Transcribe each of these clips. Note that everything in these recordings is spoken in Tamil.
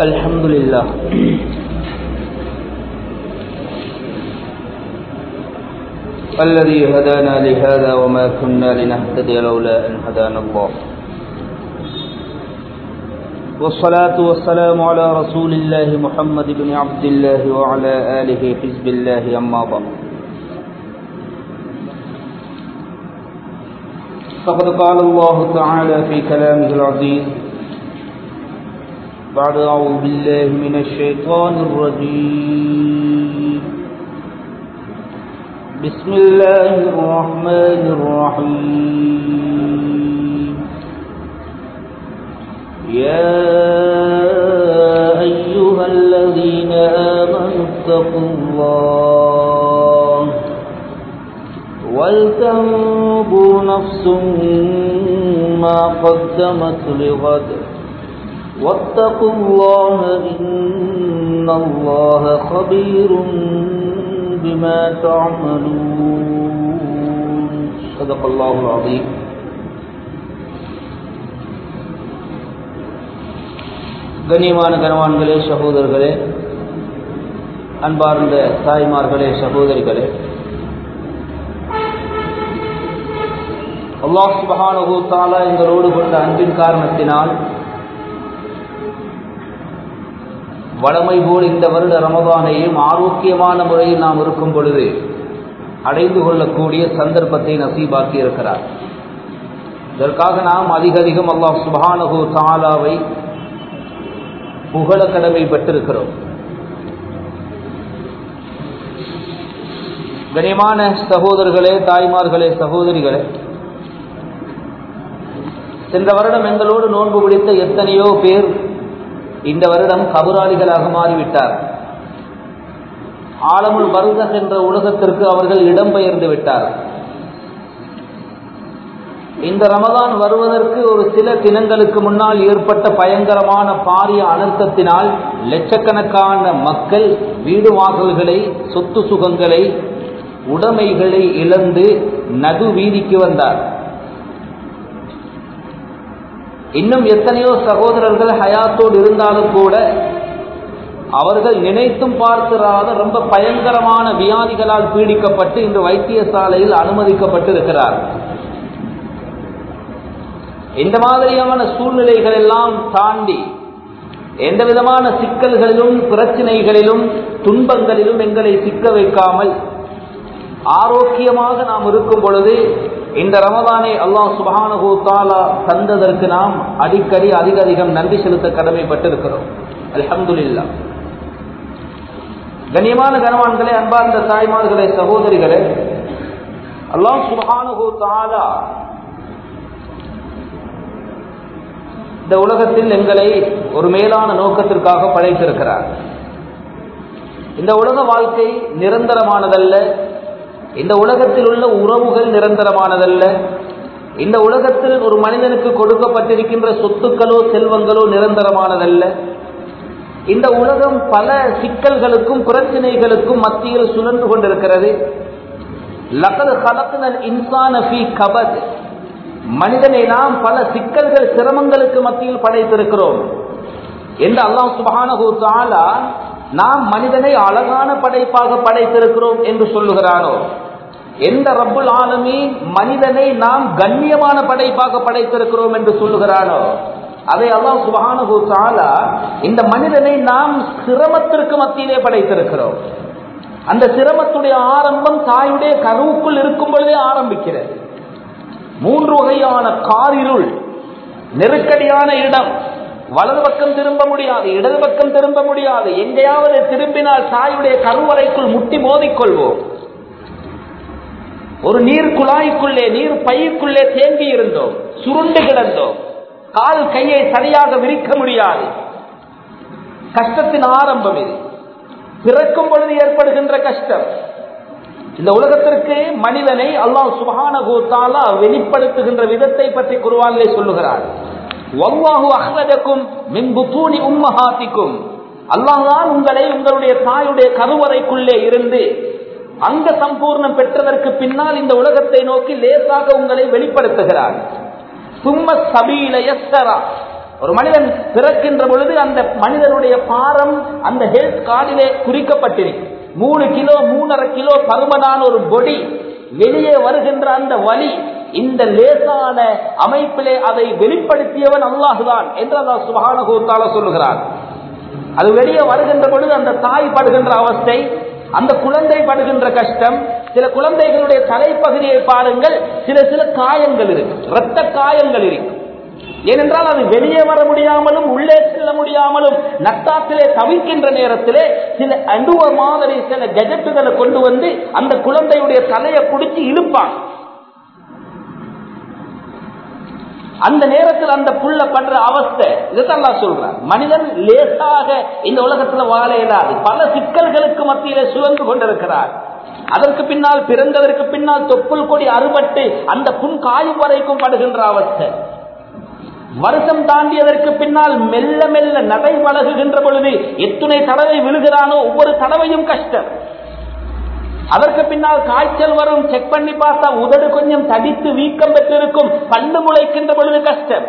الحمد لله الذي هدانا لهذا وما كنا لنهتدي لولا أن هدانا الله والصلاة والسلام على رسول الله محمد بن عبد الله وعلى آله حزب الله أما بعد فقد قال الله تعالى في كلامه العزيز بعد أعوذ بالله من الشيطان الرجيم بسم الله الرحمن الرحيم يا أيها الذين آمنوا اتقوا الله ولتنظر نفس ما قدمت لغد واتقوا الله إن الله خبير بما تعملون صدق الله العظيم கண்ணியமான கனவான்களே சகோதரர்களே அன்பார்ந்த தாய்மார்களே சகோதரிகளே அல்லாஹ் சுபஹானஹு தாலா எங்களோடு கொண்ட அன்பின் காரணத்தினால் வளமை போல் இந்த வருட ரமதானையும் ஆரோக்கியமான முறையில் நாம் இருக்கும் பொழுது அடைந்து கொள்ளக்கூடிய சந்தர்ப்பத்தை நசீபாக்கி இருக்கிறார் இதற்காக நாம் அதிக அதிகம் அல்லாஹ் சுபானகு தாலாவை புகழ கடமை பெற்றிருக்கிறோம் கனியமான சகோதரர்களே தாய்மார்களே சகோதரிகளே சென்ற வருடம் எங்களோடு நோன்பு பிடித்த எத்தனையோ பேர் இந்த வருடம் கபுராளிகளாக மாறிவிட்டார் ஆலமுல் பருதக் என்ற உலகத்திற்கு அவர்கள் இடம்பெயர்ந்து விட்டார் இந்த ரமதான் வருவதற்கு ஒரு சில தினங்களுக்கு முன்னால் ஏற்பட்ட பயங்கரமான பாரிய அனர்த்தத்தினால் லட்சக்கணக்கான மக்கள் வீடு வாசல்களை சொத்து சுகங்களை உடைமைகளை இழந்து நடு வீதிக்கு வந்தார் இன்னும் எத்தனையோ சகோதரர்கள் ஹயாத்தோடு இருந்தாலும் கூட அவர்கள் நினைத்தும் பார்த்திராத ரொம்ப பயங்கரமான வியாதிகளால் பீடிக்கப்பட்டு இன்று வைத்தியசாலையில் அனுமதிக்கப்பட்டு இருக்கிறார் இந்த மாதிரியான சூழ்நிலைகள் எல்லாம் தாண்டி எந்த விதமான சிக்கல்களிலும் பிரச்சனைகளிலும் துன்பங்களிலும் எங்களை சிக்க வைக்காமல் ஆரோக்கியமாக நாம் இருக்கும் பொழுது இந்த ரமதானை அல்லாஹ் சுபானகு தாலா தந்ததற்கு நாம் அடிக்கடி அதிக அதிகம் நன்றி செலுத்த கடமைப்பட்டிருக்கிறோம் அலமதுல்லா கண்ணியமான கனவான்களே அன்பார்ந்த தாய்மார்களே சகோதரிகளே அல்லாஹ் சுபானகு தாலா இந்த உலகத்தில் எங்களை ஒரு மேலான நோக்கத்திற்காக படைத்திருக்கிறார் இந்த உலக வாழ்க்கை நிரந்தரமானதல்ல இந்த உலகத்தில் உள்ள உறவுகள் நிரந்தரமானதல்ல இந்த உலகத்தில் ஒரு மனிதனுக்கு கொடுக்கப்பட்டிருக்கின்ற சொத்துக்களோ செல்வங்களோ நிரந்தரமானதல்ல இந்த உலகம் பல சிக்கல்களுக்கும் பிரச்சனைகளுக்கும் மத்தியில் சுழன்று கொண்டிருக்கிறது லகது கலத்தினர் இன்சான ஃபி கபத் மனிதனை நாம் பல சிக்கல்கள் சிரமங்களுக்கு மத்தியில் படைத்திருக்கிறோம் என்று அல்லாஹ் சுபானகு தாலா நாம் மனிதனை அழகான படைப்பாக படைத்திருக்கிறோம் என்று சொல்லுகிறானோ எந்த ரப்புல் ஆலமி மனிதனை நாம் கண்ணியமான படைப்பாக படைத்திருக்கிறோம் என்று சொல்லுகிறானோ அதை அல்லாஹ் சுபானகு தாலா இந்த மனிதனை நாம் சிரமத்திற்கு மத்தியிலே படைத்திருக்கிறோம் அந்த சிரமத்துடைய ஆரம்பம் தாயுடைய கருவுக்குள் இருக்கும் பொழுதே ஆரம்பிக்கிறது மூன்று வகையான காரிருள் நெருக்கடியான இடம் வலது பக்கம் திரும்ப முடியாது இடது பக்கம் திரும்ப முடியாது எங்கேயாவது திரும்பினால் தாயுடைய கருவறைக்குள் முட்டி மோதிக்கொள்வோம் ஒரு நீர் குழாய்க்குள்ளே நீர் பைக்குள்ளே தேங்கி இருந்தோம் சுருண்டு கிடந்தோம் கால் கையை சரியாக விரிக்க முடியாது கஷ்டத்தின் ஆரம்பம் இது பிறக்கும் பொழுது ஏற்படுகின்ற கஷ்டம் இந்த உலகத்திற்கு மனிதனை அல்லாஹ் சுபஹானகூத்தாலா வெளிப்படுத்துகின்ற விதத்தை பற்றி குருவானிலே சொல்லுகிறார் வல்லாஹு அஹ்ரஜக்கும் மின் புத்தூனி உம்மஹாத்திக்கும் அல்லாஹ்தான் உங்களை உங்களுடைய தாயுடைய கருவறைக்குள்ளே இருந்து அங்க சம்பூர்ணம் பெற்றதற்கு பின்னால் இந்த உலகத்தை நோக்கி லேசாக உங்களை வெளிப்படுத்துகிறார் சும்ம சபீல யஸ்ஸரா ஒரு மனிதன் பிறக்கின்ற பொழுது அந்த மனிதனுடைய பாரம் அந்த ஹெல்த் கார்டிலே குறிக்கப்பட்டிருக்கு மூணு கிலோ மூணரை கிலோ பருமனான ஒரு பொடி வெளியே வருகின்ற அந்த வலி இந்த லேசான அமைப்பிலே அதை வெளிப்படுத்தியவன் அல்லாஹுதான் என்று அல்லாஹ் சுபானகூத்தால சொல்லுகிறார் அது வெளியே வருகின்ற பொழுது அந்த தாய் படுகின்ற அவஸ்தை அந்த குழந்தை படுகின்ற கஷ்டம் சில குழந்தைகளுடைய தலைப்பகுதியை பாருங்கள் சில சில காயங்கள் இருக்கு இரத்த காயங்கள் இருக்கு ஏனென்றால் அது வெளியே வர முடியாமலும் உள்ளே செல்ல முடியாமலும் நட்டாத்திலே தவிக்கின்ற நேரத்திலே சில அண்டுவ மாதிரி சில கெஜெட்டுகளை கொண்டு வந்து அந்த குழந்தையுடைய தலையை பிடிச்சி இழுப்பாங்க அந்த நேரத்தில் அந்த புள்ள பண்ற அவஸ்தை இதைத்தான் நான் சொல்றேன் மனிதன் லேசாக இந்த உலகத்துல வாழ இயலாது பல சிக்கல்களுக்கு மத்தியிலே சுழந்து கொண்டிருக்கிறார் அதற்கு பின்னால் பிறந்ததற்கு பின்னால் தொப்புள் கொடி அறுபட்டு அந்த புண் காயும் வரைக்கும் படுகின்ற அவஸ்தை வருஷம் தாண்டியதற்கு பின்னால் மெல்ல மெல்ல நடை பழகுகின்ற பொழுது எத்துணை தடவை விழுகிறானோ ஒவ்வொரு தடவையும் கஷ்டம் அதற்கு பின்னால் காய்ச்சல் வரும் செக் பண்ணி பார்த்தா உதடு கொஞ்சம் தடித்து வீக்கம் பெற்றிருக்கும் பண்டு முளைக்கின்ற பொழுது கஷ்டம்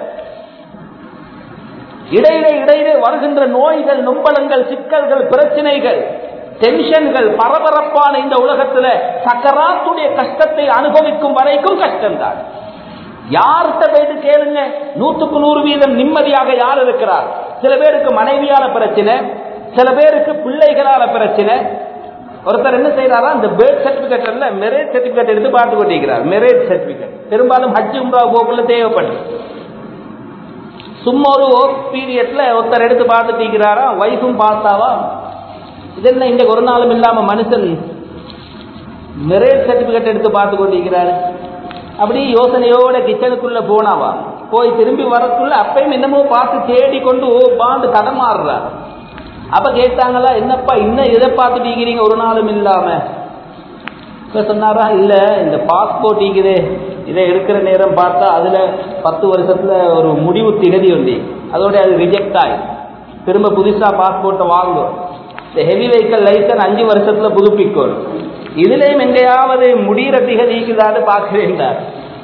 இடையிலே இடையிலே வருகின்ற நோய்கள் நொம்பலங்கள் சிக்கல்கள் பிரச்சனைகள் டென்ஷன்கள் பரபரப்பான இந்த உலகத்துல சக்கராத்துடைய கஷ்டத்தை அனுபவிக்கும் வரைக்கும் கஷ்டம்தான் யார்கிட்ட போயிட்டு கேளுங்க நூத்துக்கு நூறு வீதம் நிம்மதியாக யார் இருக்கிறார் சில பேருக்கு மனைவியால பிரச்சனை சில பேருக்கு பிள்ளைகளால பிரச்சனை ஒருத்தர் என்ன செய்யறாரா இந்த பேர்த் சர்டிபிகேட்ல மெரேட் சர்டிபிகேட் எடுத்து பார்த்து கொண்டிருக்கிறார் மெரேட் சர்டிபிகேட் பெரும்பாலும் ஹஜ் உம்ரா போக்குள்ள தேவைப்படும் சும்மா ஒரு ஒர்க் பீரியட்ல ஒருத்தர் எடுத்து பார்த்துட்டு இருக்கிறாரா ஒய்ஃபும் பார்த்தாவா இது என்ன இந்த ஒரு நாளும் இல்லாம மனுஷன் மெரேட் சர்டிபிகேட் எடுத்து பார்த்து கொண்டிருக்கிறாரு அப்படி யோசனையோட கிச்சனுக்குள்ள போனாவா போய் திரும்பி வரக்குள்ள அப்பயும் என்னமோ பார்த்து தேடி கொண்டு ஓ பாண்டு தடமாறுறார் அப்ப கேட்டாங்களா என்னப்பா இன்னும் எதை பார்த்துட்டு இருக்கிறீங்க ஒரு நாளும் இல்லாம இப்ப சொன்னாரா இல்ல இந்த பாஸ்போர்ட் இருக்குது இதை எடுக்கிற நேரம் பார்த்தா அதுல பத்து வருஷத்துல ஒரு முடிவு திகதி உண்டு அதோட அது ரிஜெக்ட் ஆயிடும் திரும்ப புதுசா பாஸ்போர்ட்டை வாங்கும் இந்த ஹெவி வெஹிக்கல் லைசன்ஸ் அஞ்சு வருஷத்துல புதுப்பிக்கணும் இதுலயும் எங்கேயாவது முடிகிற திகதிக்குதான்னு பார்க்க வேண்டாம்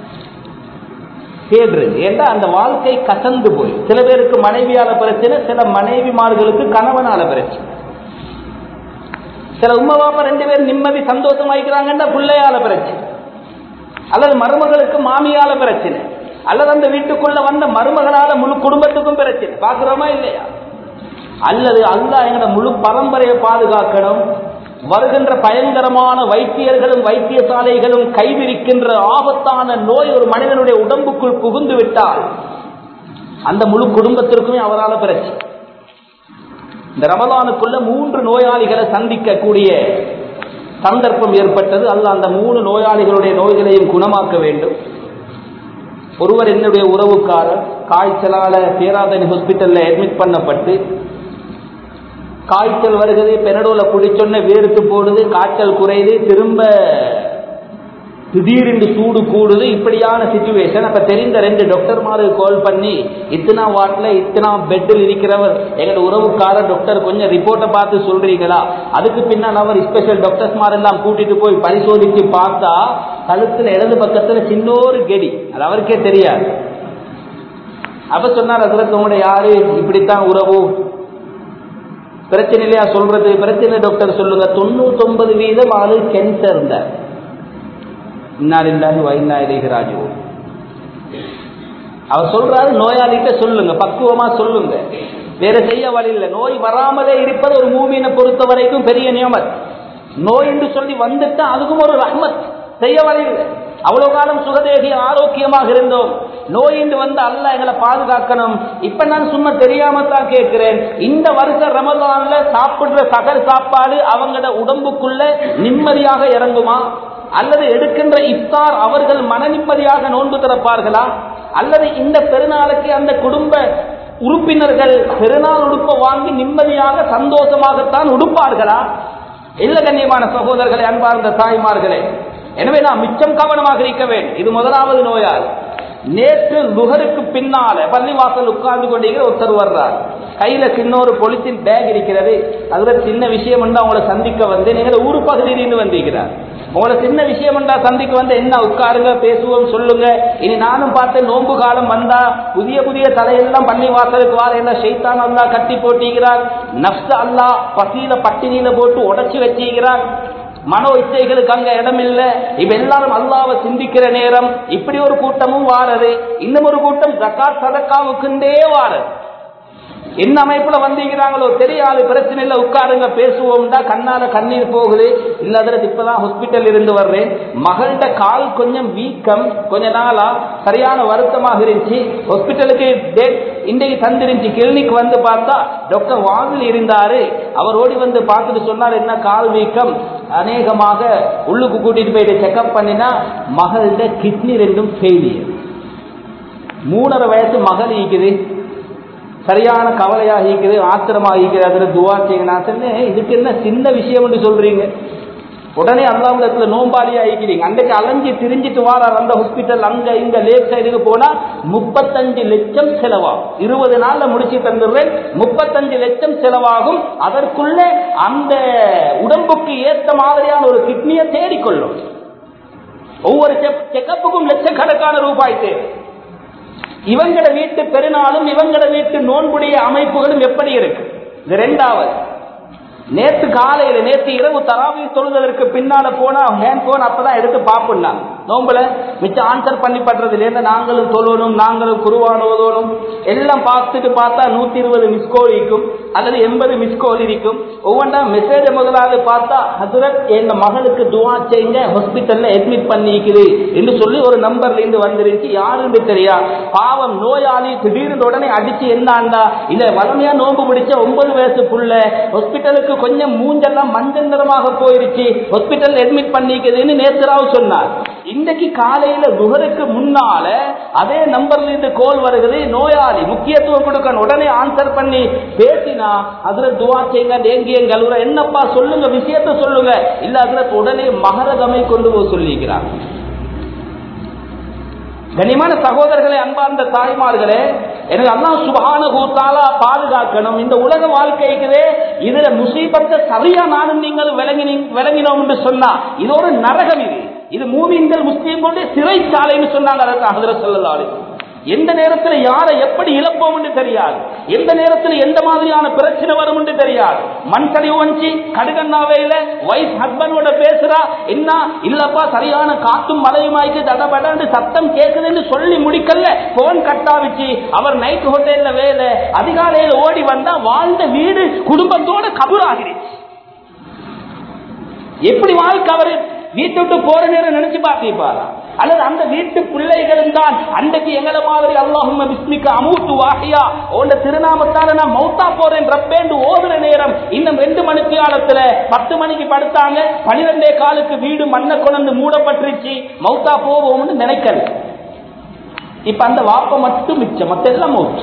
தேடுறது ஏன்னா அந்த வாழ்க்கை கசந்து போய் சில பேருக்கு மனைவியால பிரச்சனை சில மனைவிமார்களுக்கு கணவனால பிரச்சனை சில உம்மா பாப்பா ரெண்டு பேரும் நிம்மதி சந்தோஷமாயிக்கிறாங்கன்னா பிள்ளையால பிரச்சனை அல்லது மருமகளுக்கு மாமியால பிரச்சனை அல்லது அந்த வீட்டுக்குள்ள வந்த மருமகளால முழு குடும்பத்துக்கும் பிரச்சனை பாக்குறோமா இல்லையா அல்லது அல்ல எங்களோட முழு பரம்பரையை பாதுகாக்கணும் வருகின்ற பயங்கரமான வைத்தியர்களும் வைத்தியசாலைகளும் கைவிரிக்கின்ற ஆபத்தான நோய் ஒரு மனிதனுடைய உடம்புக்குள் புகுந்து விட்டால் அந்த முழு குடும்பத்திற்குமே அவரால் பிரச்சனை இந்த ரமலானுக்குள்ள மூன்று நோயாளிகளை சந்திக்கக்கூடிய சந்தர்ப்பம் ஏற்பட்டது அல்ல அந்த மூணு நோயாளிகளுடைய நோய்களையும் குணமாக்க வேண்டும் ஒருவர் என்னுடைய உறவுக்காரர் காய்ச்சலால பேராதனி ஹாஸ்பிட்டல்ல அட்மிட் பண்ணப்பட்டு காய்ச்சல் வருகிறது பெனடோல குடிச்சொன்ன வேர்த்து போடுது காய்ச்சல் குறையுது திரும்ப திடீரென்று சூடு கூடுது இப்படியான சுச்சுவேஷன் அப்ப தெரிந்த ரெண்டு டாக்டர்மாரு கால் பண்ணி இத்தனா வாட்ல இத்தனா பெட்டில் இருக்கிறவர் எங்களோட உறவுக்காரர் டாக்டர் கொஞ்சம் ரிப்போர்ட்டை பார்த்து சொல்றீங்களா அதுக்கு பின்னால் அவர் ஸ்பெஷல் டாக்டர்ஸ்மார் எல்லாம் கூட்டிட்டு போய் பரிசோதிச்சு பார்த்தா கழுத்துல இடது பக்கத்துல சின்ன ஒரு கெடி அது அவருக்கே தெரியாது அப்ப சொன்னார் அதுல உங்களோட யாரு இப்படித்தான் உறவு பிரச்சனை இல்லையா சொல்றது பிரச்சனை டாக்டர் சொல்லுங்க தொண்ணூத்தொன்பது வீதம் ஆளு கேன்சர் இருந்தார் இன்னாரில்லாஹி வைனா இலைகிறாஜு அவர் சொல்றாரு நோயாளிகிட்ட சொல்லுங்க பக்குவமா சொல்லுங்க வேற செய்ய வழி இல்லை நோய் வராமலே இருப்பது ஒரு மூமியினை பொறுத்த வரைக்கும் பெரிய நியமத் நோய் என்று சொல்லி வந்துட்டா அதுக்கும் ஒரு ரஹ்மத் செய்ய வழி இல்லை அவ்வளவு காலம் சுகதேகி ஆரோக்கியமாக இருந்தோம் நோய் என்று வந்து அல்ல எங்களை பாதுகாக்கணும் இப்ப நான் சும்மா தெரியாம தான் கேட்கிறேன் இந்த வருஷம் ரமதான்ல சாப்பிடுற சகல் சாப்பாடு அவங்களோட உடம்புக்குள்ள நிம்மதியாக இறங்குமா அல்லது எடுக்கின்ற இஃப்தார் அவர்கள் மன நிம்மதியாக நோன்பு திறப்பார்களா அல்லது இந்த பெருநாளுக்கு அந்த குடும்ப உறுப்பினர்கள் பெருநாள் உடுப்ப வாங்கி நிம்மதியாக சந்தோஷமாகத்தான் உடுப்பார்களா இல்ல கண்ணியமான சகோதரர்களை அன்பார்ந்த தாய்மார்களே எனவே நாம் மிச்சம் கவனமாக இருக்க வேண்டும் இது முதலாவது நோயால் நேற்று லுகருக்கு பின்னால பள்ளிவாசல் உட்கார்ந்து கொண்டிருக்கிற ஒருத்தர் வர்றார் கையில சின்ன ஒரு பொலித்தின் பேக் இருக்கிறது அதுல சின்ன விஷயம் வந்து அவங்கள சந்திக்க வந்து நீங்கள் ஊரு பகுதியிலிருந்து வந்திருக்கிறார் உங்களை சின்ன விஷயம் என்றா சந்திக்கு வந்து என்ன உட்காருங்க பேசுவோம் சொல்லுங்க இனி நானும் பார்த்து நோன்பு காலம் வந்தா புதிய புதிய தலையெல்லாம் பள்ளி வாசலுக்கு வார என்ன ஷைத்தான் அல்லா கட்டி போட்டிக்கிறார் நப்ச அல்லா பசியில பட்டினியில போட்டு உடைச்சு வச்சுக்கிறார் மனோ இச்சைகளுக்கு அங்க இடம் இல்ல இப்ப எல்லாரும் அல்லாவை சிந்திக்கிற நேரம் இப்படி ஒரு கூட்டமும் வாரது இன்னும் ஒரு கூட்டம் ஜக்காத் சதக்காவுக்குண்டே வாரது என்ன அமைப்புல வந்தீங்கிறாங்களோ தெரியாது பிரச்சனை இல்ல உட்காருங்க பேசுவோம்டா கண்ணால கண்ணீர் போகுது இல்ல அதற்கு இப்பதான் ஹாஸ்பிட்டல் இருந்து வர்றேன் மகள்கிட்ட கால் கொஞ்சம் வீக்கம் கொஞ்ச நாளா சரியான வருத்தமாக இருந்துச்சு ஹாஸ்பிட்டலுக்கு டேட் இன்றைக்கு தந்திருந்துச்சு கிளினிக் வந்து பார்த்தா டாக்டர் வாதில் இருந்தாரு அவர் ஓடி வந்து பார்த்துட்டு சொன்னார் என்ன கால் வீக்கம் அநேகமாக உள்ளுக்கு கூட்டிட்டு போயிட்டு செக்அப் பண்ணினா மகள்கிட்ட கிட்னி ரெண்டும் ஃபெயிலியர் மூணரை வயசு மகள் ஈக்குது சரியான கவலையாக இருக்குது ஆத்திரமாக இருக்குது அதுல துவா செய்யுங்க நான் சொன்னேன் இதுக்கு என்ன சின்ன விஷயம் என்று சொல்றீங்க உடனே அல்லாவிடத்துல நோம்பாளியா இருக்கிறீங்க அன்றைக்கு அலைஞ்சு திரிஞ்சிட்டு வாரார் அந்த ஹாஸ்பிட்டல் அங்க இங்க லேக் சைடுக்கு போனா முப்பத்தஞ்சு லட்சம் செலவாகும் இருபது நாள்ல முடிச்சு தந்துடுறேன் முப்பத்தஞ்சு லட்சம் செலவாகும் அதற்குள்ள அந்த உடம்புக்கு ஏற்ற மாதிரியான ஒரு கிட்னியை தேடிக்கொள்ளும் ஒவ்வொரு செக்கப்புக்கும் லட்சக்கணக்கான ரூபாய் தேவை இவங்கட வீட்டு பெருநாளும் இவங்கட வீட்டு நோன்புடைய அமைப்புகளும் எப்படி இருக்கு இது ரெண்டாவது நேத்து காலையில நேத்து இரவு தராவி தொழுதற்கு பின்னால போனா ஹேண்ட் போன் அப்பதான் எடுத்து பார்ப்போம்னா நோம்புல மிச்சம் ஆன்சர் பண்ணி பண்றது இல்லையா நாங்களும் தொழணும் நாங்களும் குருவான ஓதணும் எல்லாம் பார்த்துட்டு பார்த்தா நூத்தி இருபது மிஸ்கோல் இருக்கும் அதுல எண்பது மிஸ்கோல் இருக்கும் ஒவ்வொன்றா மெசேஜ் முதலாவது பார்த்தா ஹசரத் எங்க மகளுக்கு துவா செய்யுங்க ஹாஸ்பிட்டல்ல அட்மிட் பண்ணிக்குது என்று சொல்லி ஒரு நம்பர்ல இருந்து வந்துருச்சு யாருன்னு தெரியா பாவம் நோயாளி திடீர்னு உடனே அடிச்சு என்னாண்டா இல்ல வளமையா நோம்பு பிடிச்ச ஒன்பது வயசு புள்ள ஹாஸ்பிட்டலுக்கு கொஞ்சம் மூஞ்செல்லாம் மஞ்சள் நிறமாக போயிருச்சு ஹாஸ்பிட்டல் அட்மிட் பண்ணிக்குதுன்னு நேத்துராவ் சொன்னார் இன்றைக்கு காலையில குஹருக்கு முன்னால அதே நம்பர்ல இருந்து கோல் வருகிறது நோயாளி முக்கியத்துவம் கொடுக்கணும் உடனே ஆன்சர் பண்ணி பேசினா அதுல துவா செய்யுங்க தேங்கிய கழுவுற என்னப்பா சொல்லுங்க விஷயத்த சொல்லுங்க இல்ல அதுல உடனே மகரகமை கொண்டு போய் சொல்லிக்கிறார் கனிமான சகோதரர்களே அன்பார்ந்த தாய்மார்களே எனக்கு அல்லா சுபான கூத்தாலா பாதுகாக்கணும் இந்த உலக வாழ்க்கைக்குதே இதுல முசீபத்தை சரியா நானும் நீங்கள் விளங்கி விளங்கினோம் என்று சொன்னா இது ஒரு நரகம் இது இது மூவிங்கள் முஸ்லீம்களுடைய சிறைச்சாலைன்னு சொன்னாங்க அதற்கு அதில் சொல்லலாம் எந்த நேரத்தில் யாரை எப்படி இழப்போம் என்று தெரியாது எந்த நேரத்தில் எந்த மாதிரியான பிரச்சனை வரும் என்று தெரியாது மண் கழிவு வஞ்சி கடுகண்ணாவையில வைஃப் ஹஸ்பண்டோட பேசுறா என்ன இல்லப்பா சரியான காத்தும் மழையுமாய்க்கு தடபடன்னு சத்தம் கேட்குதுன்னு சொல்லி முடிக்கல போன் கட்டாவிச்சு அவர் நைட் ஹோட்டல்ல வேலை அதிகாலையில ஓடி வந்தா வாழ்ந்த வீடு குடும்பத்தோட கபூராகிருச்சு எப்படி வாழ்க்கை அவரு வீட்டை விட்டு போற நேரம் நினைச்சு பார்த்திருப்பாரா அல்லது அந்த வீட்டு பிள்ளைகளும் தான் அன்றைக்கு எங்களை மாதிரி அல்லாஹும் பிஸ்மிக்க அமூத்து வாகியா உன்ன திருநாமத்தால நான் மௌத்தா போறேன் ரப்பேண்டு ஓதுற நேரம் இன்னும் ரெண்டு மணிக்கு காலத்துல பத்து மணிக்கு படுத்தாங்க பனிரெண்டே காலுக்கு வீடு மண்ணை கொண்டு மூடப்பட்டுருச்சு மௌத்தா போவோம்னு நினைக்கல இப்ப அந்த வாப்ப மட்டும் மிச்சம் மத்த எல்லாம் மௌத்து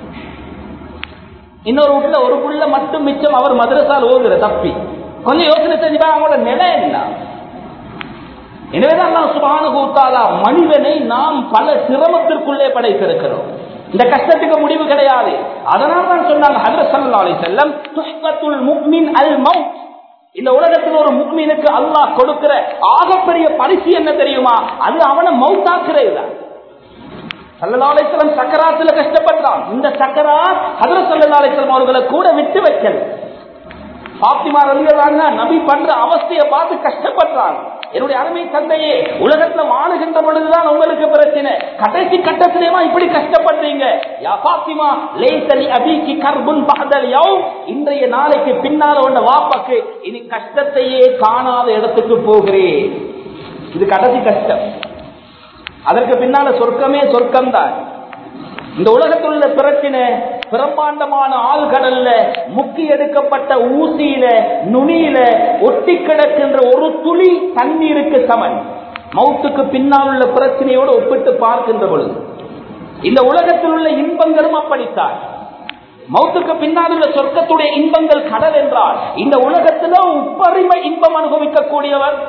இன்னொரு வீட்டுல ஒரு புள்ள மட்டும் மிச்சம் அவர் மதரசால் ஓதுற தப்பி கொஞ்சம் யோசனை செஞ்சு அவங்களோட நிலை என்ன எனவேதான் நான் சுபான கூத்தாலா மனிதனை நாம் பல சிரமத்திற்குள்ளே படைத்திருக்கிறோம் இந்த கஷ்டத்துக்கு முடிவு கிடையாது அதனால் தான் சொன்னாங்க ஹதரத் ஸல்லல்லாஹு அலைஹி வஸல்லம் துஹ்கத்துல் முஃமின் அல் மௌத் இந்த உலகத்தில் ஒரு முக்மீனுக்கு அல்லாஹ் கொடுக்கிற ஆகப்பெரிய பரிசு என்ன தெரியுமா அது அவனை மௌத்தாக்குறது தான் சல்லல்லா அலிஸ்லாம் சக்கராத்துல கஷ்டப்பட்டான் இந்த சக்கராத் ஹதரத் சல்லல்லா அலிஸ்லாம் அவர்களை கூட விட்டு வைக்கல பாத்திமா ரலியல்லாஹு நபி பண்ற அவஸ்தையை பார்த்து கஷ்டப்படுறாங்க என்னுடைய அருமை தந்தையே உலகத்துல வாழுகின்ற பொழுதுதான் உங்களுக்கு பிரச்சனை கடைசி கட்டத்திலேமா இப்படி கஷ்டப்படுறீங்க யா பாத்திமா லேசலி அபிக்கு கர்புன் பகதல் யௌம் இன்றைய நாளைக்கு பின்னால உள்ள வாப்பாக்கு இனி கஷ்டத்தையே காணாத இடத்துக்கு போகிறேன் இது கடைசி கஷ்டம் அதற்கு பின்னால சொர்க்கமே சொர்க்கம் தான் இந்த உலகத்தில் உள்ள பிரச்சனை பிரம்மாண்டமான ஆழ்கடல்ல முக்கி எடுக்கப்பட்ட ஊசியில நுனியில ஒட்டி கிடக்கின்ற ஒரு துளி தண்ணீருக்கு சமன் மௌத்துக்கு பின்னால் உள்ள பிரச்சனையோடு ஒப்பிட்டு பார்க்கின்ற பொழுது இந்த உலகத்தில் உள்ள இன்பங்களும் அப்படித்தான் மௌத்துக்கு பின்னால் உள்ள சொர்க்கத்துடைய இன்பங்கள் கடல் என்றால் இந்த உலகத்தில உப்பரிமை இன்பம் அனுபவிக்கக்கூடியவர்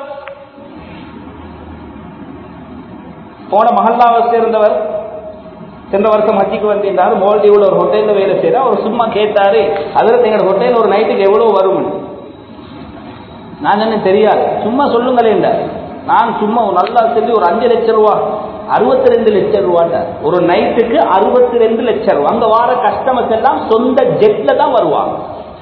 போன மஹல்லாவை சேர்ந்தவர் சென்ற வருஷம் ஹஜ்ஜிக்கு வந்திருந்தாரு மோல்டிவ்ல ஒரு ஹோட்டல்ல வேலை செய்யற அவர் சும்மா கேட்டாரு அதுல எங்களோட ஹோட்டல் ஒரு நைட்டுக்கு எவ்வளவு வரும் நான் என்ன தெரியாது சும்மா சொல்லுங்களேன் நான் சும்மா நல்லா சொல்லி ஒரு அஞ்சு லட்சம் ரூபா அறுபத்தி ரெண்டு லட்சம் ரூபாண்ட ஒரு நைட்டுக்கு அறுபத்தி ரெண்டு லட்சம் ரூபா அங்க வார கஸ்டமர்ஸ் எல்லாம் சொந்த ஜெட்ல தான் வருவாங்க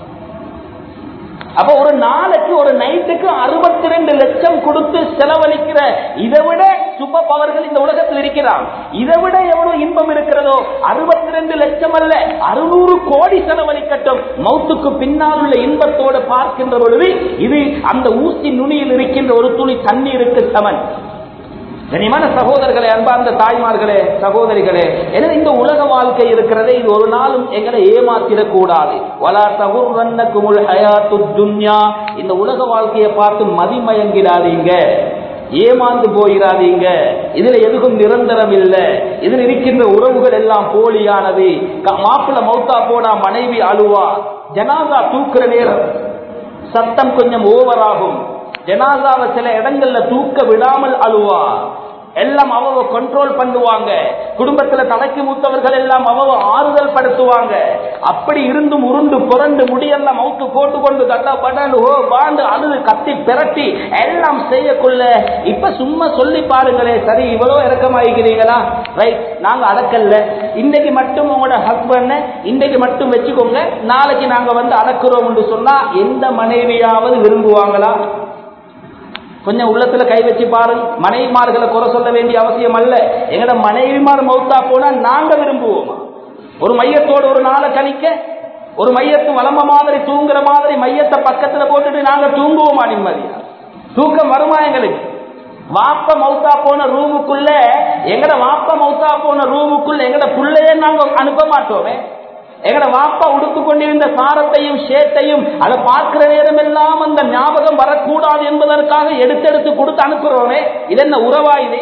அப்ப ஒரு நாளைக்கு ஒரு நைட்டுக்கு அறுபத்தி ரெண்டு லட்சம் கொடுத்து செலவழிக்கிற இதை விட சுப பவர்கள் இந்த உலகத்தில் இருக்கிறான் இதை விட எவ்வளவு இன்பம் இருக்கிறதோ அறுபத்தி ரெண்டு லட்சம் அல்ல அறுநூறு கோடி செலவழிக்கட்டும் மௌத்துக்கு பின்னால் உள்ள இன்பத்தோடு பார்க்கின்ற பொழுது இது அந்த ஊசி நுனியில் இருக்கின்ற ஒரு துளி தண்ணீருக்கு சமன் கனிமான சகோதரர்களே அன்பார்ந்த தாய்மார்களே சகோதரிகளே எனவே இந்த உலக வாழ்க்கை இருக்கிறதே இது ஒரு நாளும் எங்களை ஏமாத்திடக் கூடாது வலா தகுர்வன்னக்குமுல் ஹயாத்து துன்யா இந்த உலக வாழ்க்கையை பார்த்து மதிமயங்கிடாதீங்க ஏமாந்து போயிடாதீங்க இதுல எதுக்கும் நிரந்தரம் இல்லை இதில் இருக்கின்ற உறவுகள் எல்லாம் போலியானது மாப்பிள்ள மௌத்தா போனா மனைவி அழுவா ஜனாதா தூக்குற நேரம் சத்தம் கொஞ்சம் ஓவர் ஆகும் ஜனாதாவை சில இடங்கள்ல தூக்க விடாமல் அழுவா எல்லாம் அவ கண்ட்ரோல் பண்ணுவாங்க குடும்பத்துல தலைக்கு மூத்தவர்கள் எல்லாம் அவ ஆறுதல் படுத்துவாங்க அப்படி இருந்தும் உருண்டு புரண்டு முடியெல்லாம் மவுத்து போட்டு கொண்டு தட்டா படாண்டு ஓ பாண்டு அழுது கத்தி பிரட்டி எல்லாம் செய்யக்குள்ள இப்ப சும்மா சொல்லி பாருங்களே சரி இவ்வளவு இறக்கமாயிருக்கிறீங்களா ரைட் நாங்க அடக்கல்ல இன்னைக்கு மட்டும் உங்களோட ஹஸ்பண்ட் இன்னைக்கு மட்டும் வச்சுக்கோங்க நாளைக்கு நாங்க வந்து அடக்குறோம் என்று சொன்னா எந்த மனைவியாவது விரும்புவாங்களா கொஞ்சம் உள்ளத்துல கை வச்சு பாருங்க மனைவிமார்களை குறை சொல்ல வேண்டிய அவசியம் அல்ல எங்கட மனைவிமார் மௌத்தா போனா நாங்க விரும்புவோமா ஒரு மையத்தோடு ஒரு நாளை கழிக்க ஒரு மையத்து வளம மாதிரி தூங்குற மாதிரி மையத்தை பக்கத்துல போட்டுட்டு நாங்க தூங்குவோமா நிம்மதியா தூக்கம் வருமா எங்களுக்கு வாப்ப மௌத்தா போன ரூமுக்குள்ள எங்கட வாப்ப மௌத்தா போன ரூமுக்குள்ள எங்கட புள்ளையே நாங்க அனுப்ப மாட்டோமே எங்கட வாப்பா உடுத்து கொண்டிருந்த சாரத்தையும் ஷேட்டையும் அதை பார்க்கிற நேரம் எல்லாம் அந்த ஞாபகம் வரக்கூடாது என்பதற்காக எடுத்தெடுத்து கொடுத்து அனுப்புறோமே இது என்ன உறவா இது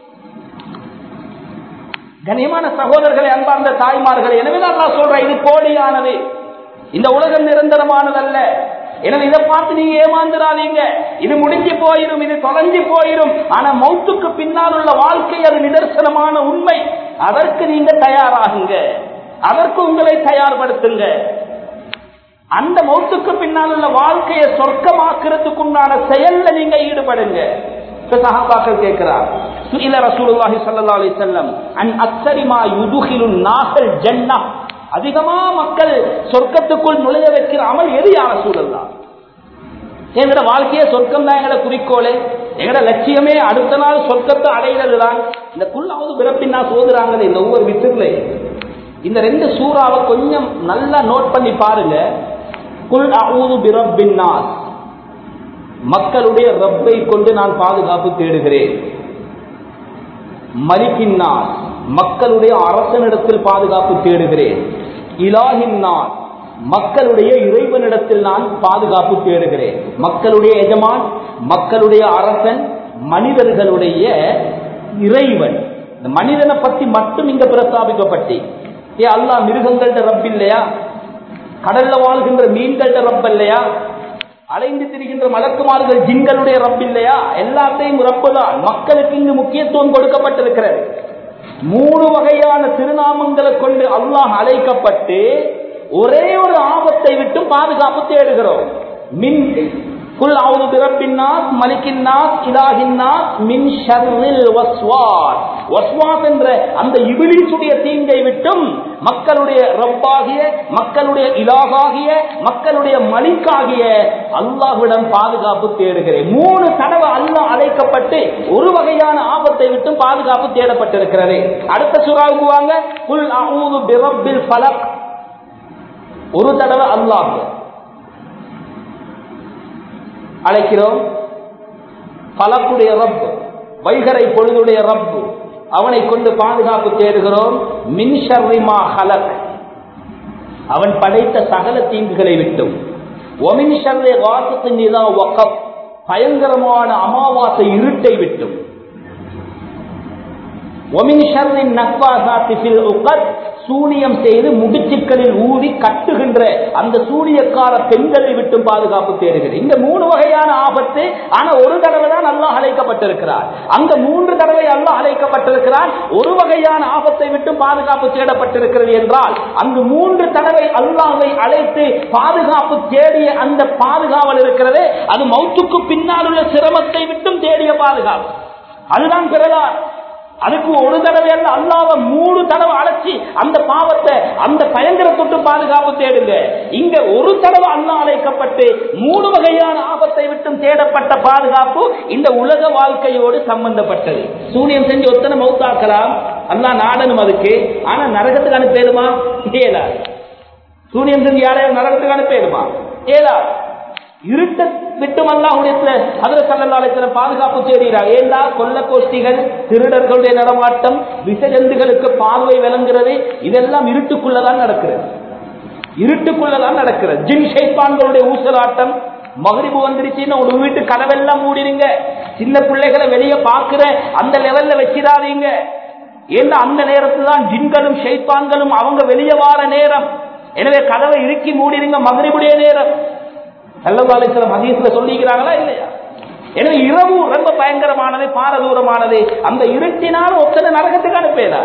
கனியமான சகோதரர்களை அன்பார்ந்த தாய்மார்கள் எனவே நான் சொல்றேன் இது போலியானது இந்த உலகம் நிரந்தரமானதல்ல எனவே இதை பார்த்து நீங்க ஏமாந்துடாதீங்க இது முடிஞ்சு போயிடும் இது தொலைஞ்சு போயிடும் ஆனா மௌத்துக்கு பின்னால் உள்ள வாழ்க்கை அது நிதர்சனமான உண்மை அதற்கு நீங்க தயாராகுங்க அதற்கு உங்களை தயார்படுத்துங்க அந்த மௌத்துக்கு பின்னால் உள்ள வாழ்க்கையை சொர்க்கமாக்குறதுக்கு உண்டான செயல்ல நீங்க ஈடுபடுங்க சஹாபாக்கள் கேட்கிறார் சுயில ரசூலுல்லாஹி ஸல்லல்லாஹு அலைஹி வஸல்லம் அன் அக்ஸரிமா யுதுகிலுன் நாசல் ஜன்னah அதிகமா மக்கள் சொர்க்கத்துக்குள் நுழைய வைக்கிற அமல் எது யார சூழல்லா எங்கட வாழ்க்கையே சொர்க்கம் தான் எங்கட குறிக்கோளே எங்கட லட்சியமே அடுத்த நாள் சொர்க்கத்தை அடைகிறது தான் இந்த குள்ளாவது பிறப்பின்னா சோதுறாங்களே இந்த ஒவ்வொரு வித்துகளே இந்த ரெண்டு சூறாவை கொஞ்சம் நல்லா நோட் பண்ணி பாருங்க குல் அவுது பிரப்பின் நாஸ் மக்களுடைய ரப்பை கொண்டு நான் பாதுகாப்பு தேடுகிறேன் மலிக்கின் நாஸ் மக்களுடைய அரசனிடத்தில் பாதுகாப்பு தேடுகிறேன் இலாகின் நாஸ் மக்களுடைய இறைவனிடத்தில் நான் பாதுகாப்பு தேடுகிறேன் மக்களுடைய எஜமான் மக்களுடைய அரசன் மனிதர்களுடைய இறைவன் இந்த மனிதனை பத்தி மட்டும் இங்க பிரஸ்தாபிக்கப்பட்டு ஏ அல்லா மிருகங்கள்ட ரப் இல்லையா கடல்ல வாழ்கின்ற மீன்கள்ட ரப் இல்லையா அலைந்து திரிகின்ற மலக்குமார்கள் ஜின்களுடைய ரப் இல்லையா எல்லாத்தையும் ரப்பு தான் மக்களுக்கு இங்கு முக்கியத்துவம் கொடுக்கப்பட்டிருக்கிறது மூணு வகையான திருநாமங்களை கொண்டு அல்லாஹ் அழைக்கப்பட்டு ஒரே ஒரு ஆபத்தை விட்டு பாதுகாப்பு தேடுகிறோம் மின் குல் அவுது பிரப்பின்னாஸ் மலிக்கின்னாஸ் இலாகின்னாஸ் மின் ஷர்ரில் வஸ்வாஸ் வஸ்வாஸ் என்ற அந்த இபிலிசுடைய தீங்கை விட்டும் மக்களுடைய ரப்பாகிய மக்களுடைய இலாகாகிய மக்களுடைய மலிக்காகிய அல்லாஹ்விடம் பாதுகாப்பு தேடுகிறேன் மூணு தடவை அல்லாஹ் அழைக்கப்பட்டு ஒரு வகையான ஆபத்தை விட்டும் பாதுகாப்பு தேடப்பட்டிருக்கிறது அடுத்த சுறாவுக்கு வாங்க குல் அவுது பிரப்பில் ஃபலக் ஒரு தடவை அல்லாஹ் அழைக்கிறோம் பலக்குடைய ரப் வைகரை பொழுதுடைய ரப் அவனை கொண்டு பாதுகாப்பு தேடுகிறோம் மின்ஷர்ரிமா ஹலக் அவன் படைத்த சகல தீங்குகளை விட்டும் ஒமின் ஷர்ரே வாசத்தின் இதா வக்கப் பயங்கரமான அமாவாசை இருட்டை விட்டும் ஒமின் ஷர்ரின் நஃபாசாத்தி ஃபில் உகத் சூனியம் செய்து முடிச்சுக்களில் ஊதி கட்டுகின்ற அந்த சூனியக்கார பெண்களை விட்டு பாதுகாப்பு தேடுகிறது இந்த மூணு வகையான ஆபத்து ஆனா ஒரு தடவை தான் அல்லாஹ் அழைக்கப்பட்டிருக்கிறார் அங்க மூன்று தடவை அல்லாஹ் அழைக்கப்பட்டிருக்கிறார் ஒரு வகையான ஆபத்தை விட்டு பாதுகாப்பு தேடப்பட்டிருக்கிறது என்றால் அங்கு மூன்று தடவை அல்லாஹை அழைத்து பாதுகாப்பு தேடிய அந்த பாதுகாவல் இருக்கிறது அது மௌத்துக்கு பின்னால் உள்ள சிரமத்தை விட்டும் தேடிய பாதுகாப்பு அதுதான் பிறலார் அதுக்கு ஒரு தடவை அல்ல அல்லாத மூணு தடவை அழைச்சி அந்த பாவத்தை அந்த பயங்கர தொட்டு பாதுகாப்பு தேடுங்க இங்க ஒரு தடவை அல்லா அழைக்கப்பட்டு மூணு வகையான ஆபத்தை விட்டும் தேடப்பட்ட பாதுகாப்பு இந்த உலக வாழ்க்கையோடு சம்பந்தப்பட்டது சூனியம் செஞ்சு ஒத்தனை மௌத்தாக்கலாம் அல்லா நாடனும் அதுக்கு ஆனா நரகத்துக்கு அனுப்பேதுமா ஏலா சூனியம் செஞ்சு யாரையும் நரகத்துக்கு அனுப்பேதுமா ஏலா இருட்ட விட்டும் அல்லாஹுடைய அதில் சல்லல்லாஹு பாதுகாப்பு தேடுகிறார் ஏண்டா கொல்ல கோஷ்டிகள் திருடர்களுடைய நடமாட்டம் விசஜந்துகளுக்கு பார்வை விளங்குறது இதெல்லாம் இருட்டுக்குள்ளதான் நடக்கிறது இருட்டுக்குள்ளதான் நடக்கிறது ஜின் ஷைப்பான்களுடைய ஊசலாட்டம் மகரிபு வந்துருச்சுன்னு ஒரு வீட்டு கதவெல்லாம் மூடிடுங்க சின்ன பிள்ளைகளை வெளியே பார்க்கிற அந்த லெவல்ல வச்சிடாதீங்க ஏன்னா அந்த நேரத்துல தான் ஜின்களும் ஷைப்பான்களும் அவங்க வெளியே வார நேரம் எனவே கதவை இறுக்கி மூடிடுங்க மகரிபுடைய நேரம் செல்லபாலேஸ்வரம் ஹதீஸ்ல சொல்லிக்கிறாங்களா இல்லையா எனவே இரவு ரொம்ப பயங்கரமானது பாரதூரமானது அந்த இருட்டினால் ஒத்தனை நரகத்துக்கு அனுப்பேதா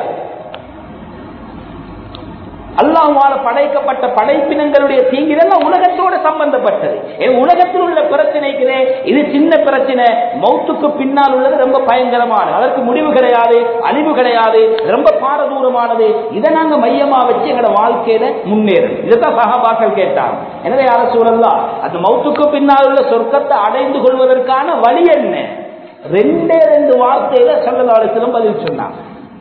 அல்லாஹால படைக்கப்பட்ட படைப்பினங்களுடைய தீங்கு இதெல்லாம் உலகத்தோடு சம்பந்தப்பட்டது உலகத்தில் உள்ள பிரச்சனைக்குதே இது சின்ன பிரச்சனை மௌத்துக்கு பின்னால் உள்ளது ரொம்ப பயங்கரமானது அதற்கு முடிவு கிடையாது அழிவு கிடையாது ரொம்ப பாரதூரமானது இதை நாங்க மையமா வச்சு எங்களோட வாழ்க்கையில முன்னேறும் இதைத்தான் சகாபாக்கள் கேட்டாங்க எனவே யார சூழல்லாம் அந்த மௌத்துக்கு பின்னால் உள்ள சொர்க்கத்தை அடைந்து கொள்வதற்கான வழி என்ன ரெண்டே ரெண்டு வார்த்தையில சல்லலாலத்திலும் பதில் சொன்னாங்க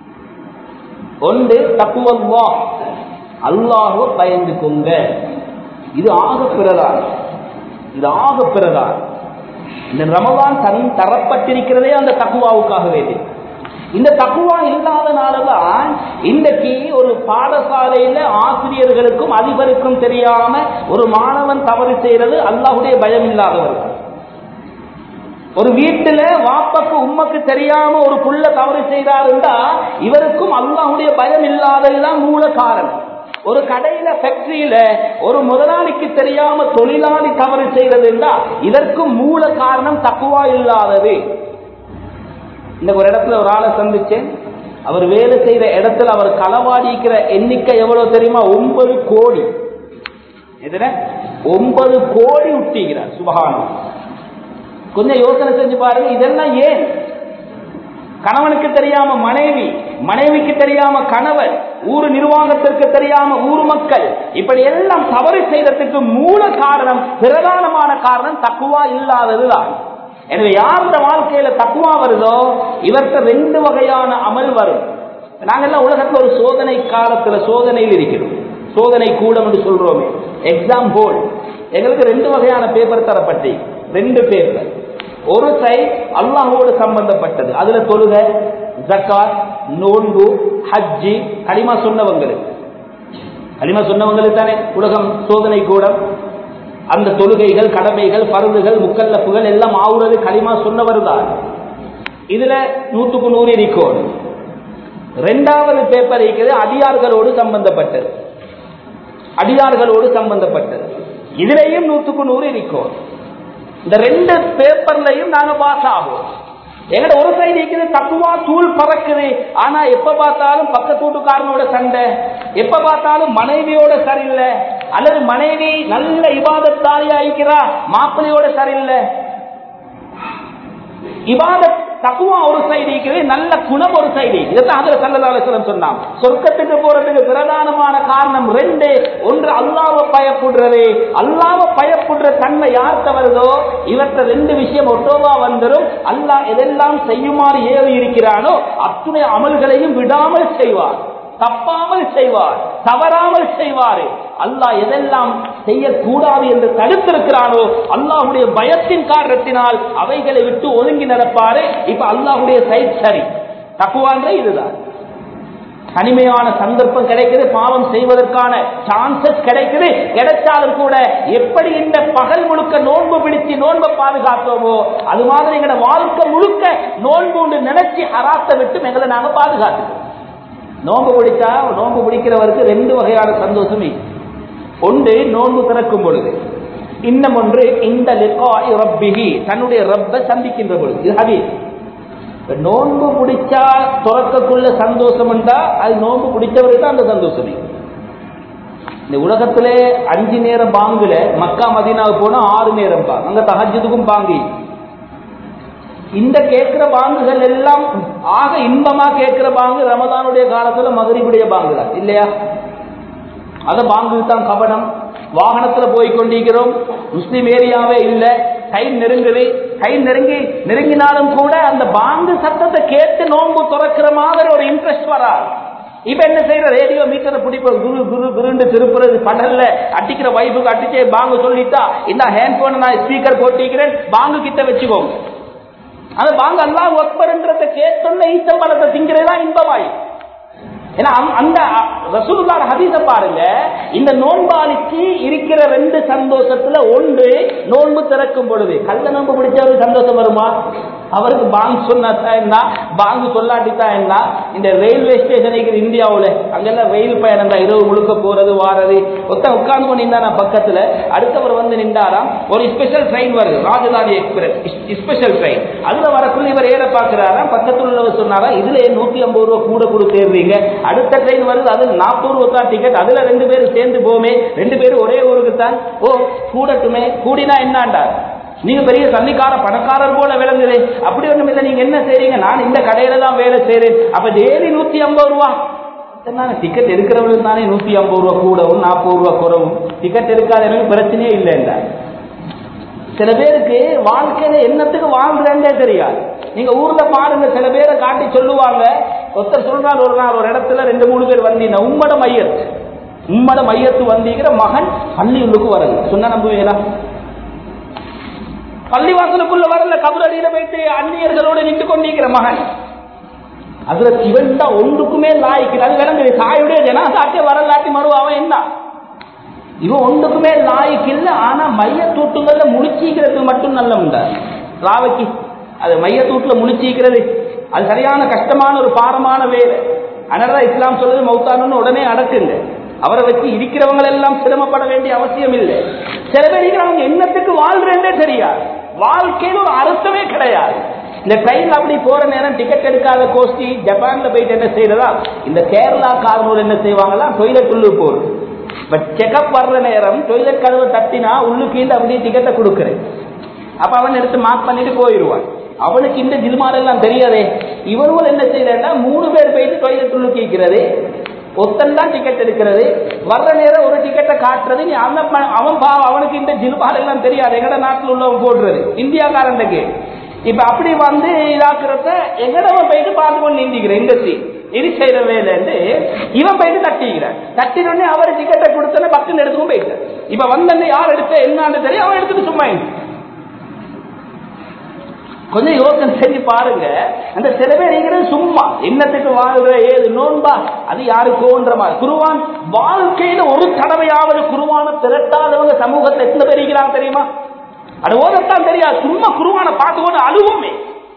ஒன்று தக்குவல்லா அல்லாஹோ பயந்துக்குங்க இது ஆக பிறதான் இது ஆக பிறதான் இந்த ரமதான் தனி தரப்பட்டிருக்கிறதே அந்த தக்குவாவுக்காக வேண்டி இந்த தக்குவா இல்லாதனாலதான் இன்றைக்கு ஒரு பாடசாலையில ஆசிரியர்களுக்கும் அதிபருக்கும் தெரியாம ஒரு மாணவன் தவறு செய்யறது அல்லாஹுடைய பயம் இல்லாதவர் ஒரு வீட்டுல வாப்பக்கு உம்மக்கு தெரியாம ஒரு புள்ள தவறு செய்தாருந்தா இவருக்கும் அல்லாஹுடைய பயம் இல்லாததுதான் மூல காரணம் ஒரு கடையில ஃபேக்டரியில ஒரு முதலாளிக்கு தெரியாம தொழிலாளி தவறு செய்யறதுன்னா இதற்கும் மூல காரணம் தக்குவா இல்லாதது இந்த ஒரு இடத்துல ஒரு ஆளை சந்திச்சேன் அவர் வேலை செய்யற இடத்துல அவர் களவாடிக்கிற எண்ணிக்கை எவ்வளவு தெரியுமா ஒன்பது கோடி எதுல ஒன்பது கோடி விட்டிக்கிறார் சுபகானம் கொஞ்சம் யோசனை செஞ்சு பாருங்க இதெல்லாம் ஏன் கணவனுக்கு தெரியாம மனைவி மனைவிக்கு தெரியாம கணவன் ஊர் நிர்வாகத்திற்கு தெரியாம ஊர் மக்கள் இப்படி எல்லாம் தவறு செய்யறதுக்கு மூல காரணம் பிரதானமான காரணம் தக்குவா இல்லாததுதான் எனவே யார் இந்த வாழ்க்கையில தக்குவா வருதோ இவர்கிட்ட ரெண்டு வகையான அமல் வரும் நாங்கெல்லாம் உலகத்துல ஒரு சோதனை காலத்துல சோதனையில் இருக்கிறோம் சோதனை கூடம் என்று சொல்றோமே எக்ஸாம் ஹோல் எங்களுக்கு ரெண்டு வகையான பேப்பர் தரப்பட்டு ரெண்டு பேப்பர் ஒரு சைட் அல்லாஹோடு சம்பந்தப்பட்டது அதுல தொழுக ஜக்காத் நோன்பு ஹஜ்ஜி களிமா சொன்னவங்களுக்கு களிமா சொன்னவங்களுக்கு தானே உலகம் சோதனை கூடம் அந்த தொழுகைகள் கடமைகள் பருந்துகள் முக்கல்லப்புகள் எல்லாம் ஆவுறது களிமா சொன்னவர் தான் இதுல நூத்துக்கு நூறு இருக்கோம் ரெண்டாவது பேப்பர் இருக்கிறது அடியார்களோடு சம்பந்தப்பட்டது அடியார்களோடு சம்பந்தப்பட்டது இதுலயும் நூத்துக்கு நூறு இருக்கும் இந்த ரெண்டு பேப்பர்லயும் நாங்க பாஸ் ஆகும் எங்கட ஒரு சைடு இருக்குது தப்புவா தூள் பறக்குது ஆனா எப்ப பார்த்தாலும் பக்கத்து வீட்டுக்காரனோட சண்டை எப்ப பார்த்தாலும் மனைவியோட சரியில்லை அல்லது மனைவி நல்ல இபாதத்தாரி ஆயிக்கிறா மாப்பிள்ளையோட சரியில்லை இபாதத் தக்குவா ஒரு சைடு இருக்குது நல்ல குணம் ஒரு சைடு இதைத்தான் அதுல சல்லதாலேஸ்வரம் சொன்னான் சொர்க்கத்துக்கு போறதுக்கு பிரதானமான காரணம் ரெண்டு ஒன்று அல்லாவை பயப்படுறது அல்லாவை பயப்படுற தன்மை யார்கிட்ட வருதோ இவற்ற ரெண்டு விஷயம் ஒட்டோவா வந்துடும் அல்லாஹ் எதெல்லாம் செய்யுமாறு ஏவி இருக்கிறானோ அத்துணை அமல்களையும் விடாமல் செய்வார் தப்பாமல் செய்வார் தவறாமல் செய்வார் அல்லாஹ் எதெல்லாம் செய்யக்கூடாது என்று தடுத்திருக்கிறானோ அல்லாஹுடைய பயத்தின் காரணத்தினால் அவைகளை விட்டு ஒதுங்கி நடப்பாரு இப்ப அல்லாஹுடைய சைட் சரி தப்புவான்ற இதுதான் தனிமையான சந்தர்ப்பம் கிடைக்குது பாவம் செய்வதற்கான சான்சஸ் கிடைக்குது கிடைச்சாலும் கூட எப்படி இந்த பகல் முழுக்க நோன்பு பிடிச்சு நோன்பை பாதுகாத்தோமோ அது மாதிரி எங்களோட வாழ்க்கை முழுக்க நோன்பு ஒன்று நினைச்சு ஹராத்தை விட்டு எங்களை நாங்க பாதுகாத்துக்கோம் நோன்பு பிடிச்சா நோன்பு பிடிக்கிறவருக்கு ரெண்டு வகையான சந்தோஷம் இருக்கு. ஒன்று நோன்பு திறக்கும் பொழுது இன்னும் ஒன்று இந்த லிகாஇ ரப்பிஹி தன்னுடைய ரப்பை சந்திக்கின்ற பொழுது இது ஹதீஸ் இப்ப நோன்பு பிடிச்சா துறக்கக்குள்ள சந்தோஷம் உண்டா அது நோன்பு பிடிச்சவருக்கு தான் அந்த சந்தோஷம் இருக்கு. இந்த உலகத்திலே அஞ்சு நேரம் பாங்குல மக்கா மதீனாவுக்கு போனா ஆறு நேரம் பாங்க அங்க தஹஜ்ஜுதுக்கும் பாங்கி இந்த கேட்கிற பாங்குகள் எல்லாம் ஆக இன்பமா கேட்கிற பாங்கு ரமதானுடைய காலத்துல மகரிபுடைய பாங்கு தான் இல்லையா அத பாங்கு தான் கபடம் வாகனத்துல போய் கொண்டிருக்கிறோம் முஸ்லிம் ஏரியாவே இல்ல டைம் நெருங்குது டைம் நெருங்கி நெருங்கினாலும் கூட அந்த பாங்கு சத்தத்தை கேட்டு நோன்பு துறக்கிற மாதிரி ஒரு இன்ட்ரெஸ்ட் வராது இப்ப என்ன செய்யற ரேடியோ மீட்டரை பிடிப்ப குரு குரு குருண்டு திருப்புறது படல்ல அடிக்கிற வைப்புக்கு அடிச்சே பாங்கு சொல்லிட்டா இந்த ஹேண்ட் போன் நான் ஸ்பீக்கர் போட்டிக்கிறேன் பாங்கு கிட்ட வச்சுக்கோங்க அந்த பாங்க அல்லாஹ் அக்பர்ன்றத கேட்டோன்னு ஈச்சம்பழத்தை திங்கிறதா இன்பமாய் ஏன்னா அந்த- அந்த ரசூலுல்லாஹ் ஹதீஸ பாருங்க இந்த நோன்பாளிக்கு இருக்கிற ரெண்டு சந்தோஷத்துல ஒன்று நோன்பு திறக்கும் பொழுது கள்ள நோன்பு பிடிச்சவருக்கு சந்தோஷம் வருமா அவருக்கு பாங்கு சொன்னா என்ன பாங்கு சொல்லாட்டித்தா என்ன இந்த ரயில்வே ஸ்டேஷன் இருக்குது இந்தியாவுல அங்கெல்லாம் ரயில் பயணம் தான் இரவு முழுக்க போறது வாரது ஒருத்தன் உட்கார்ந்து கொண்டு நின்றா பக்கத்துல அடுத்தவர் வந்து நின்றாராம் ஒரு ஸ்பெஷல் ட்ரெயின் வருது ராஜதானி எக்ஸ்பிரஸ் ஸ்பெஷல் ட்ரெயின் அதுல வரக்குள்ள இவர் ஏற பாக்குறாராம் பக்கத்துல உள்ளவர் சொன்னாரா இதுல நூத்தி ஐம்பது ரூபா கூட கொடுத்து ஏறுறீங்க அடுத்த ட்ரெயின் வருது அது நாற்பது ரூபா தான் டிக்கெட் அதுல ரெண்டு பேரும் சேர்ந்து போமே ரெண்டு பேரும் ஒரே ஊருக்கு தான் ஓ கூடட்டுமே கூடினா என்னாண்டார் நீங்க பெரிய சல்லிக்கார பணக்காரர் போல விளங்குது அப்படி ஒண்ணும் இல்லை நீங்க என்ன செய்றீங்க நான் இந்த கடையில தான் வேலை செய்றேன் அப்ப டெய்லி நூத்தி ஐம்பது ரூபா நானே டிக்கெட் எடுக்கிறவங்களுக்கு தானே நூத்தி ஐம்பது ரூபா கூடவும் நாற்பது ரூபா குறவும் டிக்கெட் எடுக்காத எனக்கு பிரச்சனையே இல்லை என்றார் சில பேருக்கு வாழ்க்கையில என்னத்துக்கு வாழ்றேன்னே தெரியாது நீங்க ஊர்ல பாருங்க சில பேரை காட்டி சொல்லுவாங்க ஒருத்தர் சொல்றாரு ஒரு நாள் ஒரு இடத்துல ரெண்டு மூணு பேர் வந்தீங்க உம்மட மையத்து உம்மட மையத்து வந்தீங்கிற மகன் பள்ளியுள்ளுக்கு வரல சொன்னா நம்புவீங்களா பள்ளிவாசலுக்குள்ள வரல கபரடியில போயிட்டு அந்நியர்களோட நின்று கொண்டிருக்கிற மகன் அதுல இவன் தான் ஒன்றுக்குமே லாய்க்கு அது விளங்குது தாயுடைய ஜனாசாக்கே வரலாட்டி மறு அவன் என்ன இவன் ஒன்றுக்குமே லாய்க்கு இல்ல ஆனா மைய தூட்டுங்கள்ல முழிச்சிக்கிறதுக்கு மட்டும் நல்ல உண்டா ராவைக்கு அது மைய தூட்டுல முழிச்சிக்கிறது அது சரியான கஷ்டமான ஒரு பாரமான வேலை அதனாலதான் இஸ்லாம் சொல்றது மௌத்தானு உடனே அடக்குங்க அவரை வச்சு இருக்கிறவங்க எல்லாம் சிரமப்பட வேண்டிய அவசியம் இல்லை சில பேர் இருக்கிறவங்க என்னத்துக்கு வாழ்றேன்னே தெரியாது வாழ்க்கையில ஒரு அர்த்தமே கிடையாது இந்த ட்ரெயின்ல அப்படி போற நேரம் டிக்கெட் எடுக்காத கோஷ்டி ஜப்பான்ல போயிட்டு என்ன செய்யறதா இந்த கேரளா காரணம் என்ன செய்வாங்களா டொய்லெட் உள்ளு போறது பட் செக்அப் வர்ற நேரம் டொய்லெட் கதவை தட்டினா உள்ளுக்கு அப்படியே டிக்கெட்டை கொடுக்குறேன் அப்ப அவன் எடுத்து மார்க் பண்ணிட்டு போயிடுவான் அவனுக்கு இந்த ஜில்மாரெல்லாம் தெரியாதே இவனும் என்ன செய்யறா மூணு பேர் போயிட்டு டொய்லெட் உள்ள கேட்கிறது ஒத்தன் தான் டிக்கெட் எடுக்கிறது வர்ற நேரம் ஒரு டிக்கெட்டை காட்டுறது நீ அந்த ப- அவன் பாவம் அவனுக்கு இந்த ஜில்மால் எல்லாம் தெரியாது எங்கட நாட்டில் உள்ளவன் போடுறது இந்தியாக்காரனுக்கு இப்ப அப்படி வந்து இதாக்குறத எங்கடவன் போயிட்டு பார்த்து கொண்டு நீந்திக்கிறேன் இந்த சீன் இது செய்யற வேலைன்னு இவன் போயிட்டு தட்டிக்கிறான் தட்டினோடனே அவர் டிக்கெட்டை கொடுத்தன பக்கம் எடுத்துக்கும் போயிட்டார் இப்ப வந்தன்னு யார் எடுத்த என்னன்னு தெரியும் அவன் எடுத்துட்டு சும்மா இருந்தான். கொஞ்சம் யோசனை செஞ்சு பாருங்க அந்த சில பேர் இருக்கிறது சும்மா என்னத்துக்கு வாழ்ற ஏது நோன்பா அது யாருக்கோன்ற மாதிரி குருவான் வாழ்க்கையில ஒரு தடவையாவது குருவான திரட்டாதவங்க சமூகத்தை எத்தனை பேர் இருக்கிறாங்க தெரியுமா அது ஓதத்தான் தெரியாது சும்மா குருவான பார்த்துக்கொண்டு அழுவோமே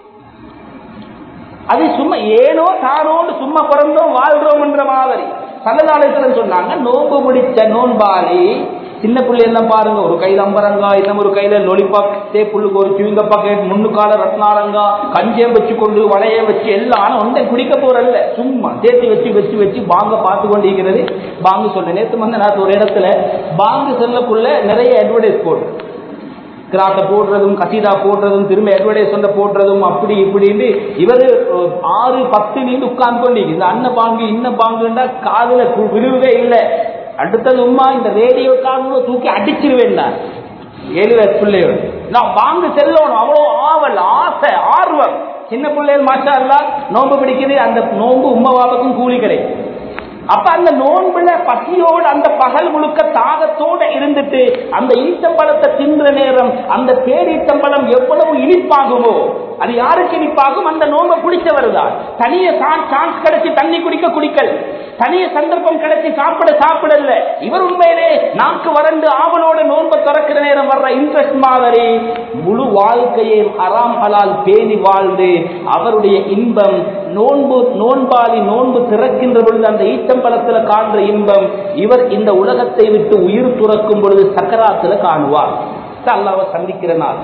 அது சும்மா ஏனோ தானோன்னு சும்மா பிறந்தோம் வாழ்றோம்ன்ற மாதிரி சல்லதாலயத்துல சொன்னாங்க நோம்பு முடிச்ச நோன்பாளி சின்ன பிள்ளை எல்லாம் பாருங்க ஒரு கையில அம்பரங்கா இன்னும் ஒரு கையில லொலிபாப் சேப்புள்ளுக்கு ஒரு சிவிங்க பாக்கெட் முன்னுக்கால ரத்னாரங்கா கஞ்சியம் வச்சு கொண்டு வளைய வச்சு எல்லாம் ஆனா ஒன்றை குடிக்க போறல்ல சும்மா சேர்த்து வச்சு வச்சு வச்சு பாங்க பார்த்து கொண்டிருக்கிறது பாங்கு சொல்றேன் நேற்று வந்து நான் ஒரு இடத்துல பாங்கு செல்லக்குள்ள நிறைய அட்வர்டைஸ் போடுறேன் கிராட்டை போடுறதும் கசீதா போடுறதும் திரும்ப அட்வர்டைஸ்மெண்ட் போடுறதும் அப்படி இப்படின்னு இவர் ஆறு பத்து நீண்டு உட்கார்ந்து கொண்டீங்க இந்த அண்ணன் பாங்கு இன்ன பாங்குன்னா காதுல கு- விழுவவே இல்லை அடுத்தது உமா இந்த ரேடியோ காதுல தூக்கி அடிச்சிருவேன் நான் ஏழு வயசு பிள்ளையோட நான் பாங்கு செல்லணும் அவ்வளோ ஆவல் ஆசை ஆர்வம் சின்ன பிள்ளைகள் மாஷா அல்லா நோன்பு பிடிக்குது அந்த நோன்பு உம்மா பாப்பாக்கும் கூலி கிடைக்கும் அப்ப அந்த நோன்புல பசியோடு அந்த பகல் முழுக்க தாகத்தோட இருந்துட்டு அந்த ஈச்சம்பழத்தை தின்ற நேரம் அந்த பேரீச்சம்பழம் எவ்வளவு இனிப்பாகுமோ அது யாருக்கு இனிப்பாகும் அந்த நோன்பை குடிச்சவர் தான் தனிய சான்ஸ் கிடைச்சி தண்ணி குடிக்க குடிக்கல் தனிய சந்தர்ப்பம் கிடைச்சி சாப்பிட சாப்பிடல இவர் உண்மையிலே நாக்கு வறண்டு ஆவலோட நோன்பை திறக்கிற நேரம் வர்ற இன்ட்ரெஸ்ட் மாதிரி முழு வாழ்க்கையை ஹராம் ஹலால் பேணி வாழ்ந்து அவருடைய இன்பம் நோன்பு நோன்பாளி நோன்பு திறக்கின்ற பொழுது அந்த ஈச்சம்பழத்துல காண்ற இன்பம் இவர் இந்த உலகத்தை விட்டு உயிர் துறக்கும் பொழுது சக்கராத்துல காணுவார் அல்லாவை சந்திக்கிற நாள்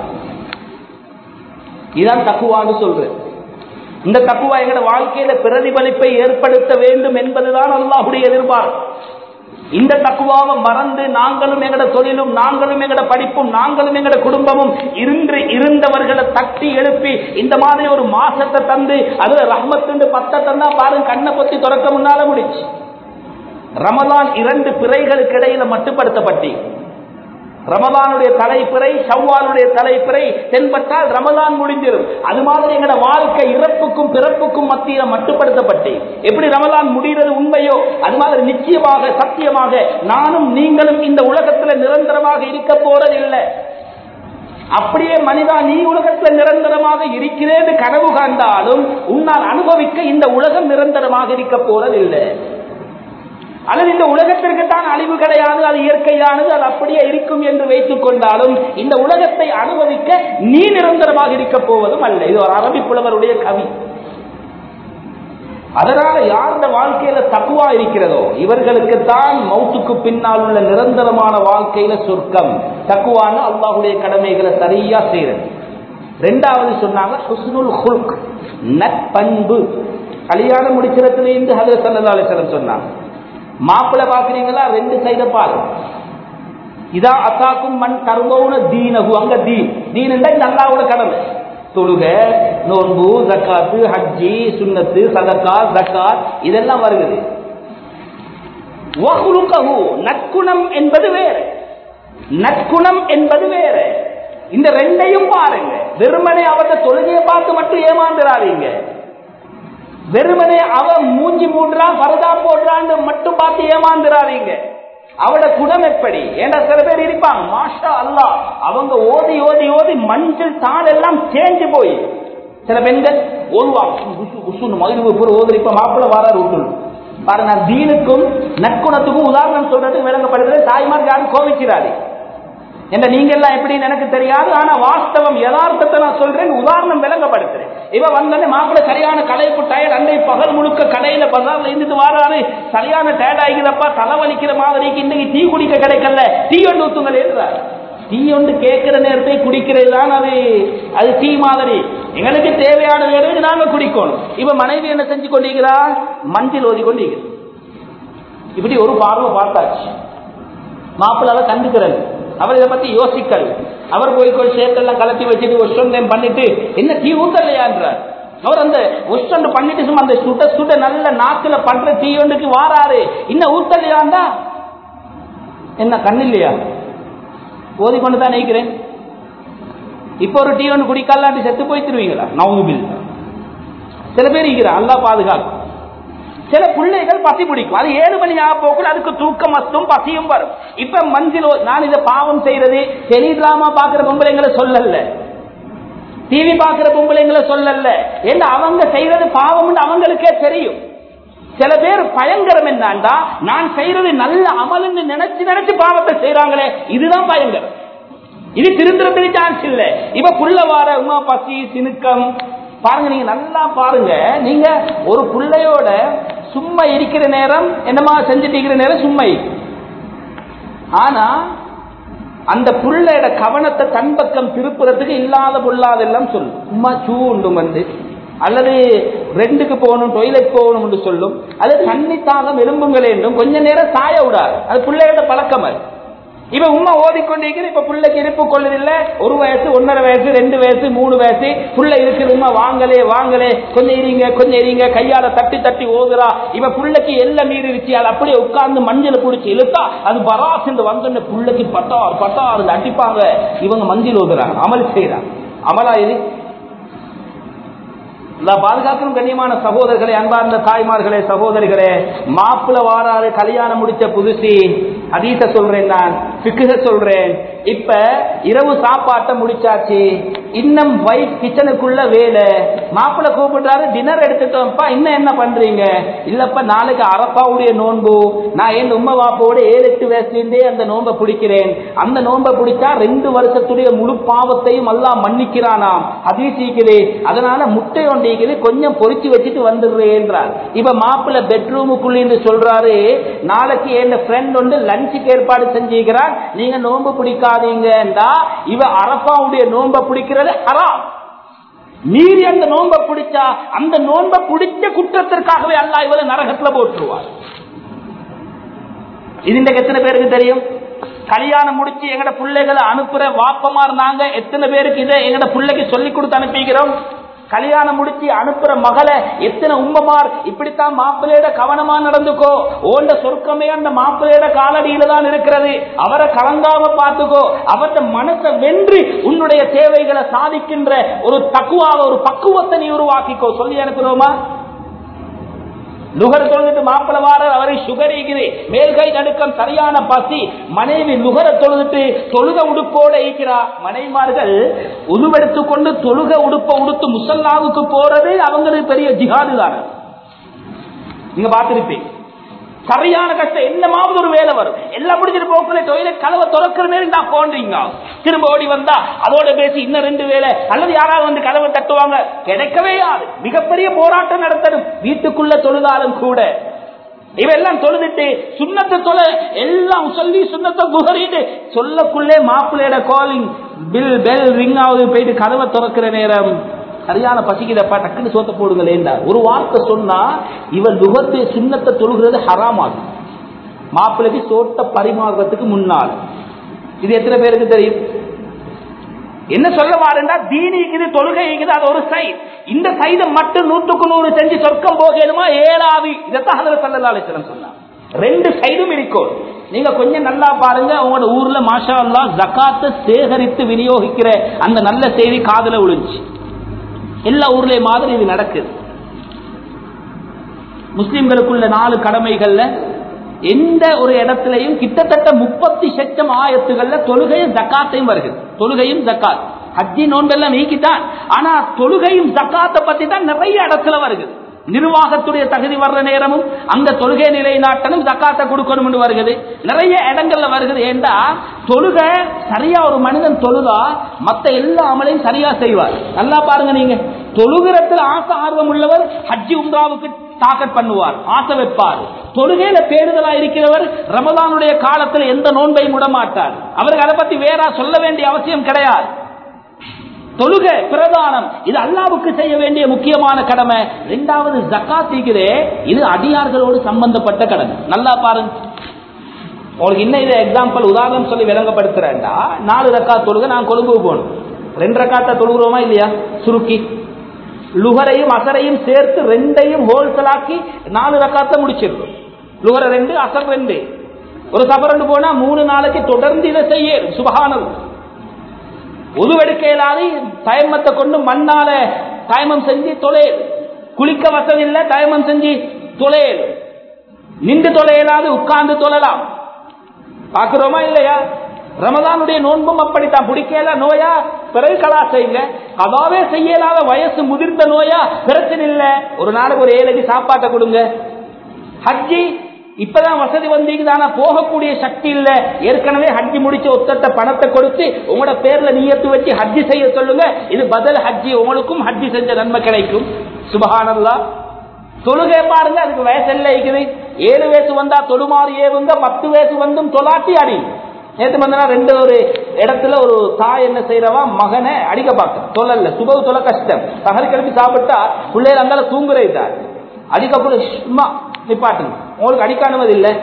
இதான் தக்குவான்னு சொல்றேன் இந்த தக்குவா எங்களோட வாழ்க்கையில பிரதிபலிப்பை ஏற்படுத்த வேண்டும் என்பதுதான் அல்லாஹுடைய எதிர்பார்ப்பு இந்த தக்குவாவை மறந்து நாங்களும் எங்கட தொழிலும் நாங்களும் எங்கட படிப்பும் நாங்களும் எங்கட குடும்பமும் இருந்து இருந்தவர்களை தட்டி எழுப்பி இந்த மாதிரி ஒரு மாசத்தை தந்து அதுல ரஹ்மத்து பத்தை தந்தா பாருங்க கண்ணை பொத்தி துறக்க முன்னால முடிச்சு ரமலான் இரண்டு பிறைகளுக்கு இடையில மட்டுப்படுத்தப்பட்டி ரமலானுடைய தலைப்பிறை ஷவ்வாலுடைய தலைப்பிறை தென்பட்டால் ரமலான் முடிஞ்சிடும் அது மாதிரி எங்கட வாழ்க்கை இறப்புக்கும் பிறப்புக்கும் மத்தியில மட்டுப்படுத்தப்பட்டு எப்படி ரமலான் முடிகிறது உண்மையோ அது மாதிரி நிச்சயமாக சத்தியமாக நானும் நீங்களும் இந்த உலகத்துல நிரந்தரமாக இருக்க போறதில்லை அப்படியே மனிதா நீ உலகத்தில் நிரந்தரமாக இருக்கிறேன்னு கனவு காண்டாலும் உன்னால் அனுபவிக்க இந்த உலகம் நிரந்தரமாக இருக்க போறதில்லை அல்லது இந்த உலகத்திற்கு தான் அழிவு கிடையாது அது இயற்கையானது அது அப்படியே இருக்கும் என்று வைத்துக் கொண்டாலும் இந்த உலகத்தை அனுபவிக்க நீ நிரந்தரமாக இருக்க போவதும் அல்ல இது ஒரு அரபி புலவருடைய கவி அதனால யார் இந்த வாழ்க்கையில தக்குவா இருக்கிறதோ இவர்களுக்கு தான் மௌத்துக்கு பின்னால் உள்ள நிரந்தரமான வாழ்க்கையில சொர்க்கம் தக்குவான அல்லாஹுடைய கடமைகளை சரியா செய்யறது ரெண்டாவது சொன்னாங்க ஹுஸ்னுல் ஹுல்க் நற்பண்பு கல்யாணம் முடிச்சிடத்துல இருந்து ஹதரத் சல்லா அலிஸ்லம் சொன்னாங்க மாப்பிள்ளை பாக்குறீங்களா ரெண்டு சைட பாரு இதா அத்தாக்கும் மண் கருவோன தீனகு அங்க தீன் தீன் இந்த அல்லாவோட கடமை தொழுக நோன்பு ஜக்காத்து ஹஜ்ஜி சுண்ணத்து சதக்கா ஜக்காத் இதெல்லாம் வருகிறது நற்குணம் என்பது வேறு நற்குணம் என்பது வேறு இந்த ரெண்டையும் பாருங்க வெறுமனே அவரது தொழுகையை பார்த்து மட்டும் ஏமாந்துடாதீங்க வெறுமனே அவன் மூஞ்சி மூடுறான் பரதா போடுறான்னு மட்டும் பார்த்து ஏமாந்துடாதீங்க அவட குணம் எப்படி ஏன்னா சில பேர் இருப்பாங்க மாஷா அல்லா அவங்க ஓதி ஓதி ஓதி மஞ்சள் தாள் எல்லாம் சேஞ்சு போய் சில பெண்கள் ஓதுவாங்க மகிழ்வு பூரா ஓது இப்ப மாப்பிள்ள வாராரு விட்டுரு பாருங்க தீனுக்கும் நற்குணத்துக்கும் உதாரணம் சொல்றதுக்கு விளங்கப்படுகிறது தாய்மார் யாரும் கோவிக்கிறாரு என்ன நீங்க எல்லாம் எப்படின்னு எனக்கு தெரியாது ஆனா வாஸ்தவம் யதார்த்தத்தை நான் சொல்றேன் உதாரணம் விளங்கப்படுத்துறேன் இவ வந்தோடனே மாப்பிள்ள சரியான கலைப்பு டயர்ட் அண்டை பகல் முழுக்க கடையில பசார்ல இருந்துட்டு வாராரு சரியான டயர்ட் ஆகிதப்பா தலைவலிக்கிற மாதிரிக்கு இன்னைக்கு டீ குடிக்க கிடைக்கல டீ ஒன்று ஊத்துங்கள் என்றார் டீ ஒன்று கேட்கிற நேரத்தை குடிக்கிறது தான் அது அது டீ மாதிரி எங்களுக்கு தேவையான வேலையை நாங்க குடிக்கணும் இப்ப மனைவி என்ன செஞ்சு கொண்டிருக்கிறா மஞ்சள் ஓதி கொண்டிருக்கிறது இப்படி ஒரு பார்வை பார்த்தாச்சு மாப்பிள்ளாவை கண்டுக்கிறது அவர் இதை பத்தி யோசிக்கல் அவர் போய் போய் சேர்த்தெல்லாம் கலத்தி வச்சுட்டு ஒஷம் பண்ணிட்டு என்ன டீ ஊத்தலையான்றார் அவர் அந்த ஒஷம் பண்ணிட்டு சும்மா அந்த சுட சுட நல்ல நாக்குல பண்ற டீ ஒன்றுக்கு வாராரு இன்னும் ஊத்தலையாண்டா என்ன கண்ணு இல்லையா ஓதிக்கொண்டு தான் நினைக்கிறேன் இப்போ ஒரு டீ ஒன்று குடிக்கலான்ட்டு செத்து போய் திருவீங்களா நவுபில் சில பேர் இருக்கிறார் அல்லா பாதுகாக்கும் சில பிள்ளைகள் பசி பிடிக்கும் அது ஏழு மணி ஆக போக்குள்ள அதுக்கு தூக்கம் மஸ்தும் பசியும் வரும் இப்ப மஞ்சள் நான் இதை பாவம் செய்யறது டெலி டிராமா பாக்குற பொம்பளைங்களை சொல்லல டிவி பாக்குற பொம்பளைங்களை சொல்லல ஏன்னா அவங்க செய்யறது பாவம் அவங்களுக்கே தெரியும் சில பேர் பயங்கரம் என்னண்டா நான் செய்யறது நல்ல அமல்னு நினைச்சு நினைச்சு பாவத்தை செய்யறாங்களே இதுதான் பயங்கரம் இது திருந்துறதுக்கு சான்ஸ் இல்ல இப்ப புள்ள வார உமா பசி சினுக்கம் பாருங்க நீங்க நல்லா பாருங்க நீங்க ஒரு பிள்ளையோட சும்மா இருக்கிற நேரம் என்னமா செஞ்சுட்டு இருக்கிற நேரம் சும்மா ஆனா அந்த புள்ளையோட கவனத்தை தன் பக்கம் திருப்புறதுக்கு இல்லாத பொல்லாதெல்லாம் சொல்லும் சும்மா சூ உண்டு வந்து அல்லது ரெண்டுக்கு போகணும் டொய்லெட் போகணும் என்று சொல்லும் அல்லது தண்ணி தாகம் எலும்புங்கள் என்றும் கொஞ்ச நேரம் சாய விடாது அது பிள்ளையோட பழக்கம் அது இப்ப உண்மை ஓதிக்கொண்டிருக்கிற இப்ப பிள்ளைக்கு இருப்பு கொள்ளுதில்ல ஒரு வயசு ஒன்னரை வயசு ரெண்டு வயசு மூணு வயசு புள்ள இருக்குது உண்மை வாங்கலே வாங்கலே கொஞ்சம் இருங்க கொஞ்சம் இருங்க கையால தட்டி தட்டி ஓதுறா இவ புள்ளைக்கு எல்லாம் மீறிடுச்சு அது அப்படியே உட்கார்ந்து மஞ்சள் குடிச்சு இழுத்தா அது பராஸ் என்று வந்தோடனே புள்ளைக்கு பட்டார் பட்டார் அடிப்பாங்க இவங்க மஞ்சள் ஓதுறாங்க அமல் செய்யறாங்க அமலா இது அல்லாஹ் பாதுகாக்கணும் கண்ணியமான சகோதரர்களே அன்பார்ந்த தாய்மார்களே சகோதரிகளே மாப்பிள வாராறு கல்யாணம் முடிச்ச புதுசி அதீத சொல்றேன் நான் பிக்குக சொல்றேன் இப்ப இரவு சாப்பாட்டை முடிச்சாச்சு இன்னும் வைஃப் கிச்சனுக்குள்ள வேலை மாப்பிள கூப்பிடுறாரு டின்னர் எடுத்துட்டோம்ப்பா இன்னும் என்ன பண்றீங்க இல்லப்பா நாளைக்கு அரப்பாவுடைய நோன்பு நான் என் உம்மை வாப்போட ஏழு எட்டு வயசுலேருந்தே அந்த நோன்பை பிடிக்கிறேன் அந்த நோன்பை பிடிச்சா ரெண்டு வருஷத்துடைய முழு பாவத்தையும் எல்லாம் மன்னிக்கிறானாம் அதிசீக்குது அதனால முட்டை ஒன்றிக்குது கொஞ்சம் பொறிச்சு வச்சுட்டு வந்துடுறேன்றார் இப்ப மாப்பிள்ள பெட்ரூமுக்குள்ள சொல்றாரு நாளைக்கு என் ஃப்ரெண்ட் வந்து லஞ்சுக்கு ஏற்பாடு செஞ்சுக்கிறான் நீங்க நோன்பு பிடிக்காதீங்கன்றா இவ அரப்பாவுடைய நோன்பை பிடிக்கிறது ஹராம் மீறி அந்த நோன்பை பிடிச்சா அந்த நோன்பை பிடிச்ச குற்றத்திற்காகவே அல்லாஹ் இவரை நரகத்துல போட்டுருவார் இது இன்றைக்கு எத்தனை பேருக்கு தெரியும் கல்யாணம் முடிச்சு எங்கட பிள்ளைகளை அனுப்புற வாப்பமா இருந்தாங்க எத்தனை பேருக்கு இதை எங்கட பிள்ளைக்கு சொல்லி கொடுத்து அனுப்பிக்கிறோம் கல்யாணம் முடிச்சு அனுப்புற மகளை எத்தனை உம்மமார் இப்படித்தான் மாப்பிள்ளையோட கவனமா நடந்துக்கோ ஓண்ட சொர்க்கமே அந்த மாப்பிள்ளையோட காலடியில தான் இருக்கிறது அவரை கலங்காம பார்த்துக்கோ அவர்த மனசை வென்று உன்னுடைய தேவைகளை சாதிக்கின்ற ஒரு தக்குவாக ஒரு பக்குவத்தை நீ உருவாக்கிக்கோ சொல்லி அனுப்புறோமா நுகர் தொழுதுட்டு மாப்பிள வார அவரை சுகர் ஈக்குது மேல்கை நடுக்கம் சரியான பசி மனைவி நுகர தொழுதுட்டு தொழுக உடுப்போட ஈக்கிறா மனைவிமார்கள் உருவெடுத்து கொண்டு தொழுக உடுப்ப உடுத்து முசல்லாவுக்கு போறது அவங்களுக்கு பெரிய ஜிஹாது தானே நீங்க பார்த்திருப்பீங்க சரியான கஷ்டம் என்னமாவது ஒரு வேலை வரும் எல்லாம் முடிஞ்சிட்டு போக்குள்ள டொய்லெட் கதவை திறக்கிற நேரம் தான் போன்றீங்க திரும்ப ஓடி வந்தா அதோட பேசி இன்னும் ரெண்டு வேலை அல்லது யாராவது வந்து கதவை தட்டுவாங்க கிடைக்கவே யாரு மிகப்பெரிய போராட்டம் நடத்தணும் வீட்டுக்குள்ள தொழுதாலும் கூட இவெல்லாம் தொழுதுட்டு சுண்ணத்தை தொலை எல்லாம் சொல்லி சுண்ணத்தை புகறிட்டு சொல்லக்குள்ளே மாப்பிள்ளையோட காலிங் பில் பெல் ரிங் ஆகுது போயிட்டு கதவை திறக்கிற நேரம் சரியான பசிக்குதப்பா டக்குன்னு சோத்த போடுங்களேண்டா ஒரு வார்த்தை சொன்னா இவன் நுகர்த்து சுண்ணத்தை தொழுகிறது ஹராமாகும் மாப்பிள்ளைக்கு சோட்ட பரிமாறுறதுக்கு முன்னால் இது எத்தனை பேருக்கு தெரியும் என்ன சொல்ல வாருண்டா தீனிக்குது தொழுகை இருக்குது அது ஒரு சைட் இந்த சைதை மட்டும் நூற்றுக்கு நூறு செஞ்சு சொர்க்கம் போகணுமா ஏழாவி இதைத்தான் அதில் சல்லல்லாலேச்சலம் சொன்னார் ரெண்டு சைடும் இருக்கும் நீங்க கொஞ்சம் நல்லா பாருங்க உங்களோட ஊர்ல மாஷா அல்லா ஜக்காத்தை சேகரித்து விநியோகிக்கிற அந்த நல்ல செய்தி காதல விழுந்துச்சு எல்லா ஊர்லயும் மாதிரி இது நடக்குது முஸ்லிம்களுக்குள்ள நாலு கடமைகள்ல எந்த ஒரு இடத்துலையும் கிட்டத்தட்ட முப்பத்தி சட்டம் ஆயத்துகள்ல தொழுகையும் ஜக்காத்தையும் வருகிறது தொழுகையும் ஜக்காத் ஹஜ்ஜி நோன்பெல்லாம் நீக்கித்தான் ஆனா தொழுகையும் ஜக்காத்தை பத்தி தான் நிறைய இடத்துல வருகிறது நிர்வாகத்துடைய தகுதி வர்ற நேரமும் அங்க தொழுகை நிலைநாட்டணும் ஜக்காத்தை கொடுக்கணும் என்று வருகிறது நிறைய இடங்கள்ல வருகிறது ஏண்டா தொழுகை சரியா ஒரு மனிதன் தொழுதா மத்த எல்லா அமலையும் சரியா செய்வார் நல்லா பாருங்க நீங்க தொழுகிறத்துல ஆசை ஆர்வம் உள்ளவர் ஹஜ்ஜி உம்ராவுக்கு தாக்கட் பண்ணுவார் ஆசை வைப்பார் தொழுகையில பேடுதலா இருக்கிறவர் ரமதானுடைய காலத்துல எந்த நோன்பையும் விட மாட்டார் அவருக்கு அதை பத்தி வேற சொல்ல வேண்டிய அவசியம் கிடையாது தொழுகை பிரதானம் இது அல்லாவுக்கு செய்ய வேண்டிய முக்கியமான கடமை இரண்டாவது ஜக்காத் இருக்கிறே இது அடியார்களோடு சம்பந்தப்பட்ட கடமை நல்லா பாருங்க உங்களுக்கு இன்னும் இதை எக்ஸாம்பிள் உதாரணம் சொல்லி விளங்கப்படுத்துறேன்டா நாலு ரக்கா தொழுக நான் கொழும்பு போகணும் ரெண்டு ரக்காத்த தொழுகிறோமா இல்லையா சுருக்கி லுகரையும் அசரையும் சேர்த்து ரெண்டையும் ஹோல்சலாக்கி நாலு ரக்காத்த முடிச்சிருக்கோம் லுகர ரெண்டு அசர் ரெண்டு ஒரு சபரண்டு போனா மூணு நாளைக்கு தொடர்ந்து இதை செய்ய சுபகானது உதுவெடுக்க இயலாது தயமத்தை கொண்டு மண்ணால தயமம் செஞ்சு தொலையல் குளிக்க வசதி இல்லை தயமம் செஞ்சு தொலையல் நின்று தொலையலாது உட்கார்ந்து தொழலாம் பாக்குறோமா இல்லையா ரமதானுடைய நோன்பும் அப்படித்தான் பிடிக்கல நோயா பிறகு கலா செய்யுங்க அதாவே செய்யலாத வயசு முதிர்ந்த நோயா பிரச்சனை இல்ல ஒரு நாளைக்கு ஒரு ஏழைக்கு சாப்பாட்டை கொடுங்க ஹஜ்ஜி இப்பதான் வசதி வந்தீங்க ஆனா போகக்கூடிய சக்தி இல்ல ஏற்கனவே ஹஜ்ஜி முடிச்ச ஒத்தட்ட பணத்தை கொடுத்து உங்களோட பேர்ல நீயத்து வச்சு ஹஜ்ஜி செய்ய சொல்லுங்க இது பதில் ஹஜ்ஜி உங்களுக்கும் ஹஜ்ஜி செஞ்ச நன்மை கிடைக்கும் சுபஹானல்லா தொழுகை பாருங்க அதுக்கு வயசு எல்லாம் இருக்குது ஏழு வயசு வந்தா தொழுமாறு ஏவுங்க பத்து வயசு வந்தும் தொலாட்டி அடி நேற்று வந்தனா ரெண்டு ஒரு இடத்துல ஒரு தாய் என்ன செய்யறவா மகனை அடிக்க பார்க்க தொழல சுபவு தொலை கஷ்டம் சகரி கிளம்பி சாப்பிட்டா பிள்ளைகள் அந்தால தூங்குறாரு அதுக்கப்புறம் சும்மா நிப்பாட்டுங்க உங்களுக்கு அடிக்க அனுமதி இல்லை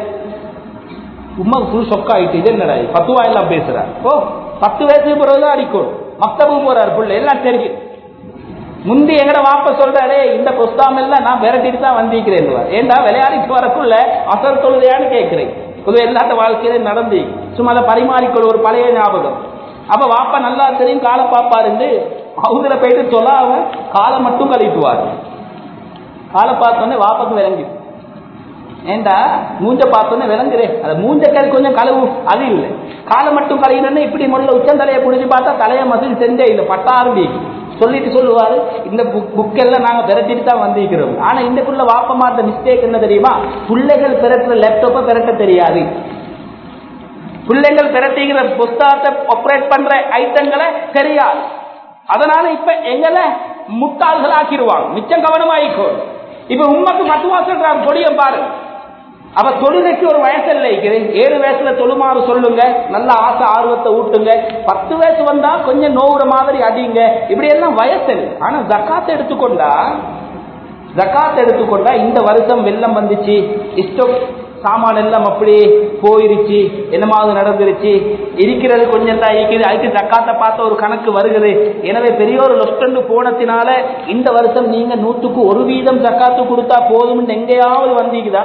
உமா ஃபுல் சொக்க ஆயிட்டு இது என்னடா பத்து வாயெல்லாம் பேசுறாரு ஓ பத்து வயசுக்கு பிறகுதான் அடிக்கணும் மக்தபு போறாரு பிள்ளை எல்லாம் தெரியும் முந்தி எங்கட வாப்ப சொல்றாரு இந்த புஸ்தாம் எல்லாம் நான் விரட்டிட்டு தான் வந்திருக்கிறேன் ஏண்டா விளையாடிட்டு வரக்குள்ள அசல் தொழுதையான்னு கேட்கிறேன் பொதுவாக எல்லாத்த வாழ்க்கையில நடந்து சும்மா அதை பரிமாறிக்கொள்ள ஒரு பழைய ஞாபகம் அப்ப வாப்பா நல்லா தெரியும் காலை பாப்பா இருந்து ஹவுதுல போயிட்டு சொல்லாம காலை மட்டும் கழிட்டுவார் காலை பார்த்தோன்னே வாப்பக்கு விளங்கி ஏண்டா மூஞ்ச பார்த்தோன்னே விளங்குறே அது மூஞ்ச கறி கொஞ்சம் கழுவு அது இல்லை காலை மட்டும் கழுவினே இப்படி முதல்ல உச்சந்தலையை புடிச்சு பார்த்தா தலையை மசில் செஞ்சே இல்லை பட்டாருடி சொல்லிட்டு சொல்லுவாரு இந்த புக்கெல்லாம் நாங்க பெரட்டிட்டு தான் வந்திருக்கிறோம் ஆனா இந்தக்குள்ள வாப்பமா இருந்த மிஸ்டேக் என்ன தெரியுமா பிள்ளைகள் பெரட்டுற லேப்டாப்பை பெரட்ட தெரியாது பிள்ளைகள் பெரட்டிக்கிற புஸ்தகத்தை ஆப்ரேட் பண்ற ஐட்டங்களை தெரியாது அதனால இப்ப எங்களை முட்டாள்கள் ஆக்கிடுவாங்க மிச்சம் கவனமாயிக்கோ இப்ப உண்மைக்கு மத்துவா சொல்றாங்க கொடிய பாரு அவ தொழுகைக்கு ஒரு வயசு இல்லை ஏழு வயசுல தொழுமாறு சொல்லுங்க நல்ல ஆசை ஆர்வத்தை ஊட்டுங்க பத்து வயசு வந்தா கொஞ்சம் நோவுற மாதிரி அடிங்க இப்படி எல்லாம் வயசு இல்லை ஆனா ஜக்காத்தை எடுத்துக்கொண்டா ஜக்காத்தை எடுத்துக்கொண்டா இந்த வருஷம் வெள்ளம் வந்துச்சு இஷ்டம் சாமான் எல்லாம் அப்படியே போயிருச்சு என்னமாவது நடந்துருச்சு இருக்கிறது கொஞ்சம் தான் இருக்குது அதுக்கு ஜக்காத்தை பார்த்த ஒரு கணக்கு வருகிறது எனவே பெரிய ஒரு லொஸ்டண்டு போனத்தினால இந்த வருஷம் நீங்க நூற்றுக்கு ஒரு வீதம் ஜக்காத்து கொடுத்தா போதும்னு எங்கேயாவது வந்தீங்கதா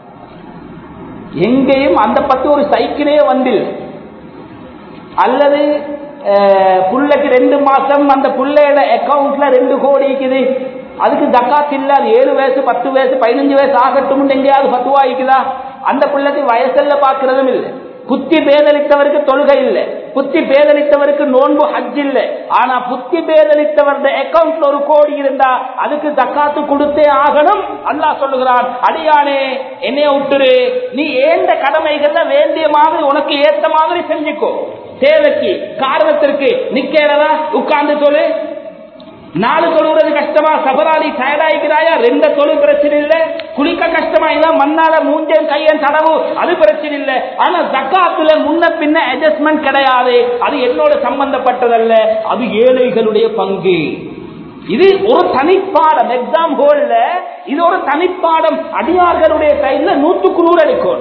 எங்கேயும் அந்த பத்து ஒரு சைக்கிளே வந்தில் அல்லது புள்ளைக்கு ரெண்டு மாசம் அந்த புள்ளையோட அக்கௌண்ட்ல ரெண்டு கோடி இருக்குது அதுக்கு ஜக்காத் இல்ல அது ஏழு வயசு பத்து வயசு பதினஞ்சு வயசு ஆகட்டும் எங்கேயாவது பத்துவா இருக்குதா அந்த பிள்ளைக்கு வயசுல பாக்குறதும் இல்லை புத்தி பேதளித்தவருக்கு தொழுகை இல்லை புத்தி பேதளித்தவருக்கு நோன்பு ஹஜ் இல்லை ஆனா புத்தி பேதளித்தவருடைய அக்கௌண்ட்ல ஒரு கோடி இருந்தா அதுக்கு தக்காத்து கொடுத்தே ஆகணும் அல்லாஹ் சொல்லுகிறான் அடியானே என்னைய விட்டுரு நீ ஏந்த கடமைகள்ல வேண்டிய மாதிரி உனக்கு ஏத்த மாதிரி செஞ்சுக்கோ தேவைக்கு காரணத்திற்கு நிக்கிறதா உட்கார்ந்து சொல்லு நாலு தொழுகிறது கஷ்டமா சபராளி டயர்டாயிக்கிறாயா ரெண்ட தொழு பிரச்சனை இல்ல குளிக்க கஷ்டமா இல்ல மண்ணால மூஞ்சன் கையன் தடவு அது பிரச்சனை இல்ல ஆனா ஜக்காத்துல முன்ன பின்ன அட்ஜஸ்ட்மெண்ட் கிடையாது அது என்னோட சம்பந்தப்பட்டதல்ல அது ஏழைகளுடைய பங்கு இது ஒரு தனிப்பாடம் எக்ஸாம் ஹோல்ல இது ஒரு தனிப்பாடம் அடியார்களுடைய கையில நூத்துக்கு நூறு எடுக்கும்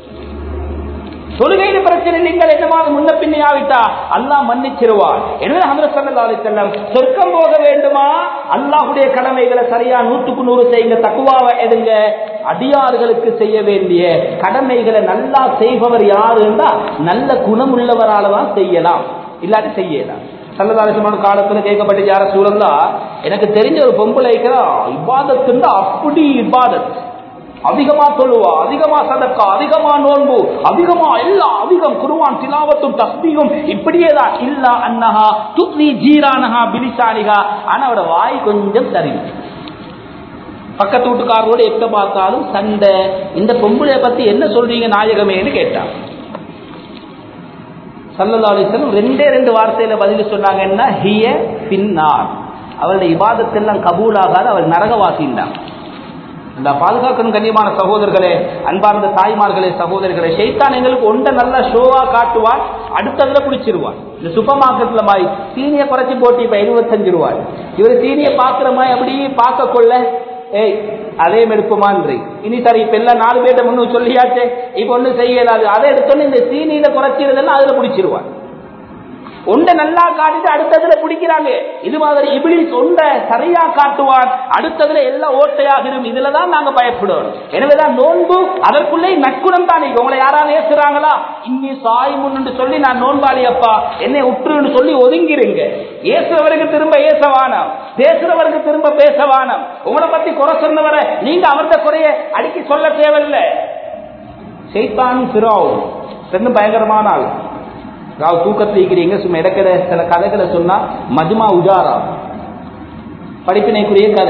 தொழுகையில பிரச்சனை நீங்கள் என்னமாக முன்ன பின்னே ஆவிட்டா அல்லாஹ் மன்னிச்சிருவார் எனவே ஹமர சல்லா செல்லம் சொர்க்கம் போக வேண்டுமா அல்லாஹுடைய கடமைகளை சரியா நூற்றுக்கு நூறு செய்யுங்க தக்குவாவை எடுங்க அடியார்களுக்கு செய்ய வேண்டிய கடமைகளை நல்லா செய்பவர் யாருன்னா நல்ல குணம் உள்ளவரால தான் செய்யலாம் இல்லாட்டி செய்யலாம் சல்லதாரசமான காலத்துல கேட்கப்பட்ட யார சூழல்லா எனக்கு தெரிஞ்ச ஒரு பொம்பளை இபாதத்துண்டா அப்படி இபாதத் அதிகமா தொழுவா அதிகமா சதக்கா அதிகமா நோன்பு அதிகமா எல்லாம் அதிகம் குருவான் திலாவத்தும் தஸ்பீகும் இப்படியே தான் இல்லா அன்னஹா துத்னி ஜீரானஹா பிலிசானிகா ஆனா அவட வாய் கொஞ்சம் சரிவு பக்கத்து வீட்டுக்காரோட எப்ப பார்த்தாலும் சண்டை இந்த பொம்பளைய பத்தி என்ன சொல்றீங்க நாயகமேன்னு கேட்டான் சல்லல்லா அலிஸ்லம் ரெண்டே ரெண்டு வார்த்தையில பதில் சொன்னாங்கன்னா ஹிய பின்னார் அவளுடைய இபாதத்தெல்லாம் கபூலாகாது அவள் நரகவாசின்றான் இந்த பாதுகாக்கணும் கண்ணியமான சகோதரர்களே அன்பார்ந்த தாய்மார்களே சகோதரர்களே ஷைத்தான் எங்களுக்கு ஒன்றை நல்லா ஷோவா காட்டுவான் அடுத்ததுல குடிச்சிருவான் இந்த சூப்பர் மார்க்கெட்ல மாதிரி சீனியை குறைச்சி போட்டு இப்ப எழுபத்தஞ்சு ரூபாய் இவர் சீனியை பாக்குற மாதிரி அப்படியே பார்க்க கொள்ள ஏய் அதே எடுப்புமான்றி இனி சரி இப்ப எல்லாம் நாலு பேர்ட்ட முன்னு சொல்லியாச்சே இப்ப ஒண்ணு செய்யலாது அதை எடுத்தோன்னு இந்த சீனியில குறைச்சிருந்தேன்னா அதுல குடிச்சிருவான் ஒன்றை நல்லா காட்டிட்டு அடுத்ததுல பிடிக்கிறாங்க இது மாதிரி இபிலிஸ் ஒன்றை சரியா காட்டுவான் அடுத்ததுல எல்லாம் ஓட்டையாகிடும் இதுலதான் நாங்க பயப்படுவோம் எனவேதான் நோன்பு அதற்குள்ளே நற்குணம் தானே உங்களை யாராவது ஏசுறாங்களா இன்னி சாய் முன்னு சொல்லி நான் நோன்பாளி அப்பா என்னை உற்றுன்னு சொல்லி ஒதுங்கிருங்க ஏசுறவருக்கு திரும்ப ஏசவானம் பேசுறவருக்கு திரும்ப பேசவானம் உங்களை பத்தி குறை சொன்னவரை நீங்க அவர்த குறைய அடிக்கி சொல்ல தேவையில்லை செய்தான் பிறோம் ரெண்டும் பயங்கரமான ஆள் அதாவது தூக்கத்தில் இருக்கிறீங்க சும்மா இடக்கிற சில கதைகளை சொன்னா மஜ்மா உஜாரா படிப்பினைக்குரிய கதை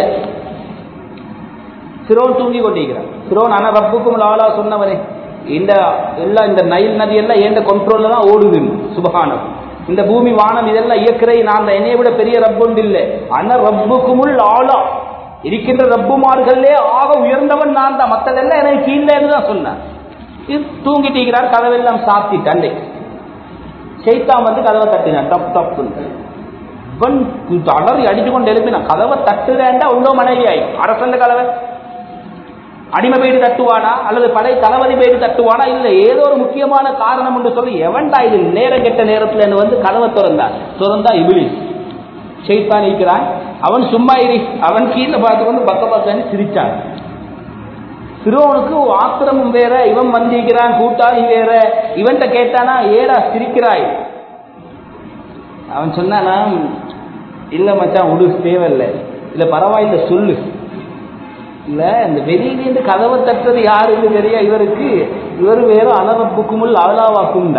சிரோன் தூங்கி கொண்டிருக்கிறான் சிரோன் ஆனா ரப்புக்கும் லாலா சொன்னவனே இந்த எல்லாம் இந்த நைல் நதி எல்லாம் எந்த கண்ட்ரோல்ல தான் ஓடுது சுபகானம் இந்த பூமி வானம் இதெல்லாம் இயக்கிறை நான் என்னைய விட பெரிய ரப்பு இல்லை ஆனா ரப்புக்குமுள் ஆளா இருக்கின்ற ரப்புமார்களே ஆக உயர்ந்தவன் நான் தான் மற்றதெல்லாம் எனக்கு கீழேன்னு தான் சொன்னேன் இது தூங்கிட்டு இருக்கிறார் கதவெல்லாம் சாத்திட்டான் சைத்தான் வந்து கதவை தட்டினான் டப் டப் இவன் அலறி அடிச்சு கொண்டு எழுப்பினான் கதவை தட்டுறேன்டா உள்ள மனைவி ஆயி அரசந்த கதவை அடிமை பேடு தட்டுவானா அல்லது படை தளபதி பேடு தட்டுவானா இல்ல ஏதோ ஒரு முக்கியமான காரணம் என்று சொல்லி எவன்டா இது நேரம் கெட்ட நேரத்துல வந்து கதவை திறந்தான் திறந்தா இபிலி சைத்தான் இருக்கிறான் அவன் சும்மா இரு அவன் கீழே பார்த்து கொண்டு பக்க பக்கன்னு சிரிச்சான் சிறுவனுக்கு ஆத்திரமும் வேற இவன் வந்திருக்கிறான் கூட்டாளி வேற இவன்கிட்ட கேட்டானா ஏடா சிரிக்கிறாய் அவன் சொன்னானா இல்ல மச்சான் உடு தேவையில்ல இல்ல பரவாயில்ல சொல்லு இல்ல இந்த வெளியிலேருந்து கதவை தட்டுறது யாருன்னு தெரியா இவருக்கு இவர் வேற அனரப்புக்குமுள் அவலாவாக்கும்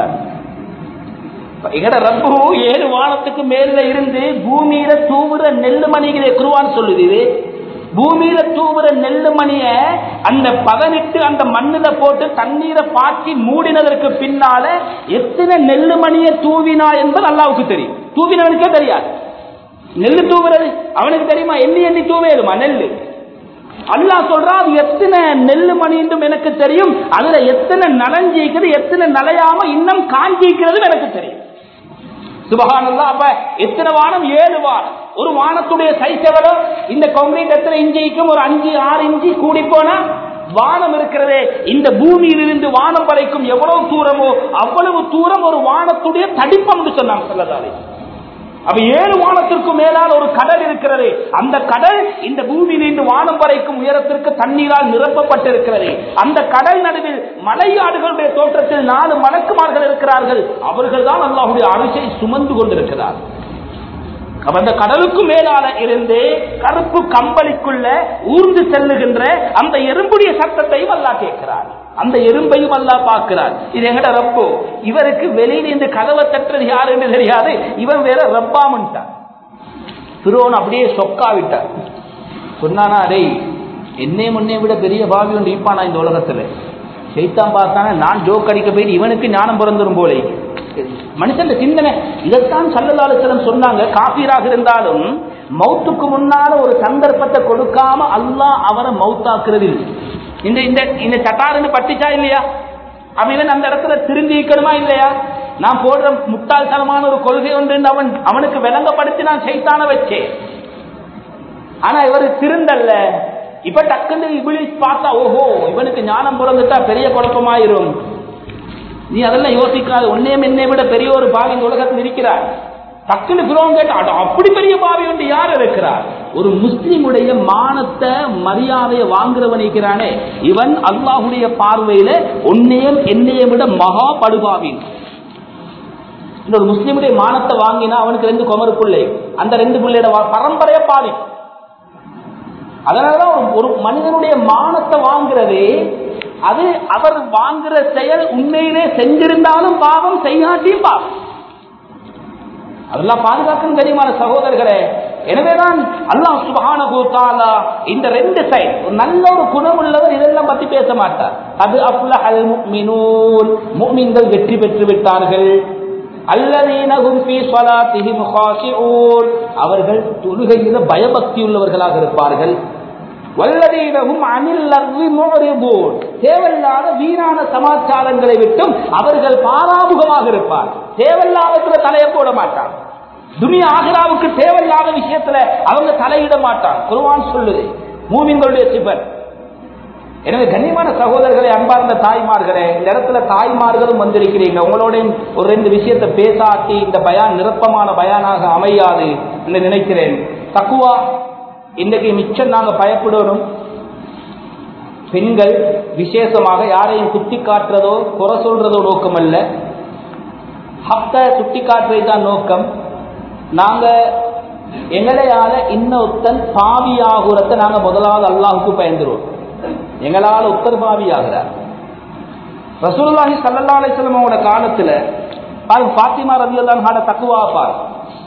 எங்கட ரப்பு ஏழு வானத்துக்கு மேல இருந்து பூமியில தூவுற நெல்லு மணிகளை குருவான்னு சொல்லுது இது பூமியில தூவுற நெல்லு மணிய அந்த பதனிட்டு அந்த மண்ணுல போட்டு தண்ணீரை பாய்ச்சி மூடினதற்கு பின்னால எத்தனை நெல்லு மணியை தூவினா என்பது அல்லாவுக்கு தெரியும் தூவினவனுக்கே தெரியாது நெல்லு தூவுறது அவனுக்கு தெரியுமா எண்ணி எண்ணி தூவேலுமா நெல்லு அல்லாஹ் சொல்றா அது எத்தனை நெல்லு மணின்றும் எனக்கு தெரியும் அதுல எத்தனை நலஞ்சிக்கிறது எத்தனை நலையாம இன்னும் காஞ்சிக்கிறதும் எனக்கு தெரியும் சுபகானல்லா அப்ப எத்தனை வானம் ஏழு வானம் ஒரு வானத்துடைய சைஸ் எவ்வளோ இந்த கான்கிரீட் எத்தனை இஞ்சிக்கும் ஒரு அஞ்சு ஆறு இஞ்சி கூடி போனா வானம் இருக்கிறதே இந்த பூமியிலிருந்து வானம் வரைக்கும் எவ்வளவு தூரமோ அவ்வளவு தூரம் ஒரு வானத்துடைய தடிப்பம் சொன்னாங்க சொல்லதாலே அப்ப ஏழு வானத்திற்கு மேலால் ஒரு கடல் இருக்கிறது அந்த கடல் இந்த பூமியிலிருந்து வானம் வரைக்கும் உயரத்திற்கு தண்ணீரால் நிரப்பப்பட்டிருக்கிறது அந்த கடல் நடுவில் மலையாடுகளுடைய தோற்றத்தில் நாலு மலக்குமார்கள் இருக்கிறார்கள் அவர்கள் தான் அல்லாஹுடைய அரிசை சுமந்து கொண்டிருக்கிறார் அந்த கடலுக்கு மேலால இருந்து கருப்பு கம்பளிக்குள்ள ஊர்ந்து செல்லுகின்ற அந்த எறும்புடைய சத்தத்தையும் அல்லா கேட்கிறார் அந்த எறும்பையும் அல்லா பார்க்கிறார் இது எங்கட ரப்பு இவருக்கு வெளியில இந்த கதவை தட்டுறது யாருன்னு தெரியாது இவன் வேற ரப்பாமன்ட்டான் திருவோன் அப்படியே சொக்கா விட்டார் சொன்னானா அடே என்னை முன்னே விட பெரிய பாவி ஒன்று இருப்பானா இந்த உலகத்துல செய்தான் பார்த்தானே நான் ஜோக் அடிக்க போயிட்டு இவனுக்கு ஞானம் பிறந்துரும் போலே மனுஷன் சிந்தனை இதைத்தான் சல்லலாலுசலம் சொன்னாங்க காபீராக இருந்தாலும் மௌத்துக்கு முன்னால ஒரு சந்தர்ப்பத்தை கொடுக்காம அல்லாஹ் அவரை மௌத்தாக்குறது இந்த இந்த இந்த சட்டாருன்னு பட்டிச்சா இல்லையா அவன் அந்த இடத்துல திருந்திக்கணுமா இல்லையா நான் போடுற முட்டாள்தனமான ஒரு கொள்கை ஒன்று அவன் அவனுக்கு விளங்கப்படுத்தி நான் செய்தான வச்சேன் ஆனா இவர் திருந்தல்ல இப்ப டக்குன்னு இபிலிஸ் பார்த்தா ஓஹோ இவனுக்கு ஞானம் பிறந்துட்டா பெரிய குழப்பமாயிரும் நீ அதெல்லாம் யோசிக்காது ஒன்னே என்னை விட பெரிய ஒரு பாவி இந்த உலகத்தில் இருக்கிறார் டக்குன்னு குரோம் கேட்டா அப்படி பெரிய பாவி ஒன்று யார் இருக்கிறார் ஒரு முஸ்லிமுடைய மானத்தை மரியாதையை வாங்குறவன் இருக்கிறானே இவன் அல்லாஹுடைய பார்வையில உன்னையும் என்னைய விட மகா படுபாவின் இந்த ஒரு முஸ்லிமுடைய மானத்தை வாங்கினா அவனுக்கு ரெண்டு குமரு பிள்ளை அந்த ரெண்டு பிள்ளையோட பரம்பரைய பாதி அதனாலதான் ஒரு மனிதனுடைய மானத்தை வாங்குறது அது அவர் வாங்குற செயல் உண்மையிலே செஞ்சிருந்தாலும் பாவம் செய்யாட்டியும் பாவம் அதெல்லாம் பாதுகாக்கும் கனிமான சகோதரர்களே எனவேதான் அல்லாஹ் சுபஹானஹு இந்த ரெண்டு சைட் ஒரு நல்ல ஒரு குணம் உள்ளவர் இதெல்லாம் பத்தி பேச மாட்டார் அது அஃப்லஹல் முஃமினூன் முஃமின்கள் வெற்றி பெற்று விட்டார்கள் அல்லதீனஹும் ஃபீ ஸலாத்திஹிம் காஷிஊன் அவர்கள் தொழுகையில பயபக்தி உள்ளவர்களாக இருப்பார்கள் வல்லதீனஹும் அனில் லர்வி முஅரிபூன் தேவையில்லாத வீணான சமாச்சாரங்களை விட்டும் அவர்கள் பாராமுகமாக இருப்பார் தேவையில்லாதத்துல தலையை போட மாட்டாங்க துனியா ஆகிராவுக்கு தேவையில்லாத விஷயத்துல அவங்க தலையிட மாட்டாங்க குருவான் சொல்லுது மூமின்களுடைய சிபர் எனவே கண்ணியமான சகோதரர்களை அன்பார்ந்த தாய்மார்களே இந்த இடத்துல தாய்மார்களும் வந்திருக்கிறீங்க உங்களோட ஒரு ரெண்டு விஷயத்தை பேசாட்டி இந்த பயான் நிரப்பமான பயானாக அமையாது என்று நினைக்கிறேன் தக்குவா இன்றைக்கு மிச்சம் நாங்க பயப்படணும் பெண்கள் விசேஷமாக யாரையும் குத்தி காட்டுறதோ குறை சொல்றதோ நோக்கம் அல்ல ஹப்த சுட்டி காட்டுறது தான் நோக்கம் நாங்க எங்களையால இன்னொருத்தன் பாவியாகுறத நாங்க முதலாவது அல்லாஹுக்கு பயந்துருவோம் எங்களால உத்தர் பாவியாகிறார் ரசூலுல்லாஹி ஸல்லல்லாஹு அலைஹி வஸல்லம் அவங்களோட காலத்துல பாருங்க ஃபாத்திமா ரலியல்லாஹு அன்ஹா தக்குவா பாருங்க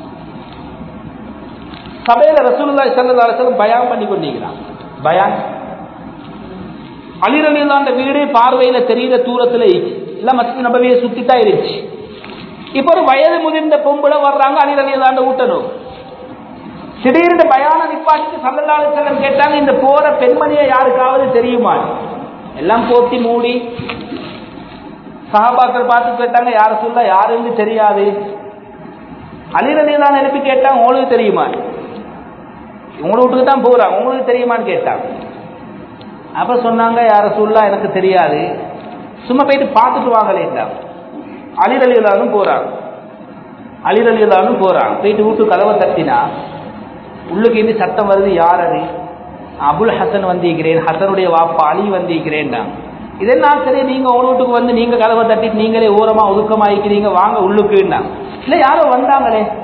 சபையில ரசூலுல்லாஹி ஸல்லல்லாஹு அலைஹி வஸல்லம் பயான் பண்ணி கொண்டிருக்கிறான் பயான் அலி ரலியல்லாஹு வீடு பார்வையில தெரியுற தூரத்துல இருக்கு இல்ல மஸ்ஜித் நபவியை சுத்தி தான் இருந்துச்சு இப்ப ஒரு வயது முதிர்ந்த பொம்பளை வர்றாங்க அலி ரலியல்லாஹு ஊட்டணும் திடீர்னு பயான நிப்பாட்டிட்டு சல்லல்லாஹு அலைஹி வஸல்லம் கேட்டாங்க இந்த போற பெண்மணியை யாருக்காவது தெரியுமா எல்லாம் போட்டி மூடி சஹாபாக்கள் பார்த்து கேட்டாங்க யார சொல்ல யாருன்னு தெரியாது அலிரலியெல்லாம் எழுப்பி கேட்டாங்க உங்களுக்கு தெரியுமா உங்களை வீட்டுக்கு தான் போறாங்க உங்களுக்கு தெரியுமான்னு கேட்டாங்க அப்ப சொன்னாங்க யார சொல்லா எனக்கு தெரியாது சும்மா போயிட்டு பார்த்துட்டு வாங்கலேட்டா அலிரலியலாலும் போறாங்க அலிரலியலாலும் போறாங்க போயிட்டு வீட்டு கதவை தட்டினா உள்ளுக்கு இருந்து சத்தம் வருது யார் அது அபுல் ஹசன் வந்திருக்கிறேன் ஹசனுடைய வாப்பா அலி வந்திருக்கிறேன் இதெல்லாம் சரி நீங்க உங்க வீட்டுக்கு வந்து நீங்க கதவை தட்டிட்டு நீங்களே ஓரமா ஒதுக்கமாயிக்கிறீங்க வாங்க உள்ளுக்குன்னா இல்ல யாரோ வந்தாங்களே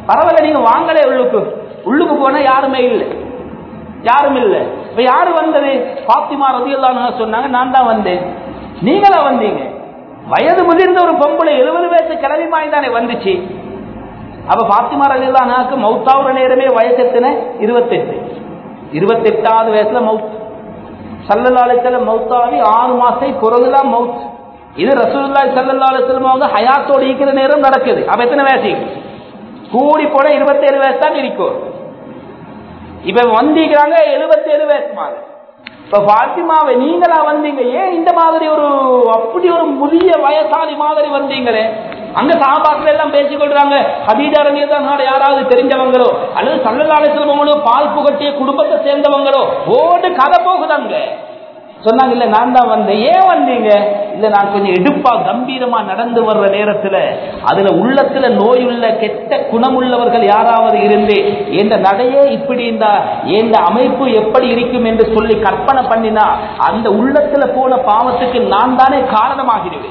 பரவாயில்ல நீங்க வாங்கலே உள்ளுக்கு உள்ளுக்கு போனா யாருமே இல்லை யாரும் இல்லை இப்ப யாரு வந்தது பாத்திமா ரதியல்லான்னு சொன்னாங்க நான் தான் வந்தேன் நீங்களா வந்தீங்க வயது முதிர்ந்த ஒரு பொம்பளை எழுபது வயசு கிளவி மாதிரி தானே வந்துச்சு அப்ப பாத்திமா ரலியல்லானாக்கு மௌத்தாவுற நேரமே வயசு எத்தனை இருபத்தெட்டு இருபத்தெட்டாவது வயசுல மவுத் சல்லல்லா அலிசல்லம் மௌத்தாவி ஆறு மாசம் பிறகுதான் மவுத் இது ரசூலுல்லாஹி ஸல்லல்லாஹு அலைஹி வஸல்லம் அவங்க ஹயாத்தோட இருக்கிற நேரம் நடக்குது அப்ப எத்தனை வயசு கூடி போன இருபத்தேழு வயசு தான் இருக்கும் இப்ப வந்திக்கிறாங்க எழுபத்தேழு வயசு மாதிரி இப்ப பாத்திமாவை நீங்களா வந்தீங்க ஏன் இந்த மாதிரி ஒரு அப்படி ஒரு முதிய வயசாளி மாதிரி வந்தீங்களே அங்க சாபாக்கள் எல்லாம் பேசிக் கொள்றாங்க ஹதீஜா ரலியல்லாஹு அன்ஹா யாராவது தெரிஞ்சவங்களோ அல்லது சல்லல்லாஹு செல்வங்களோ பால் புகட்டிய குடும்பத்தை சேர்ந்தவங்களோ ஓடு கதை போகுதாங்க சொன்னாங்க இல்ல நான் தான் வந்தேன் ஏன் வந்தீங்க இல்ல நான் கொஞ்சம் எடுப்பா கம்பீரமா நடந்து வர்ற நேரத்துல அதுல உள்ளத்துல நோயுள்ள கெட்ட குணமுள்ளவர்கள் யாராவது இருந்து எந்த நடையே இப்படி இந்த எந்த அமைப்பு எப்படி இருக்கும் என்று சொல்லி கற்பனை பண்ணினா அந்த உள்ளத்துல போன பாவத்துக்கு நான் தானே காரணமாகிடுவேன்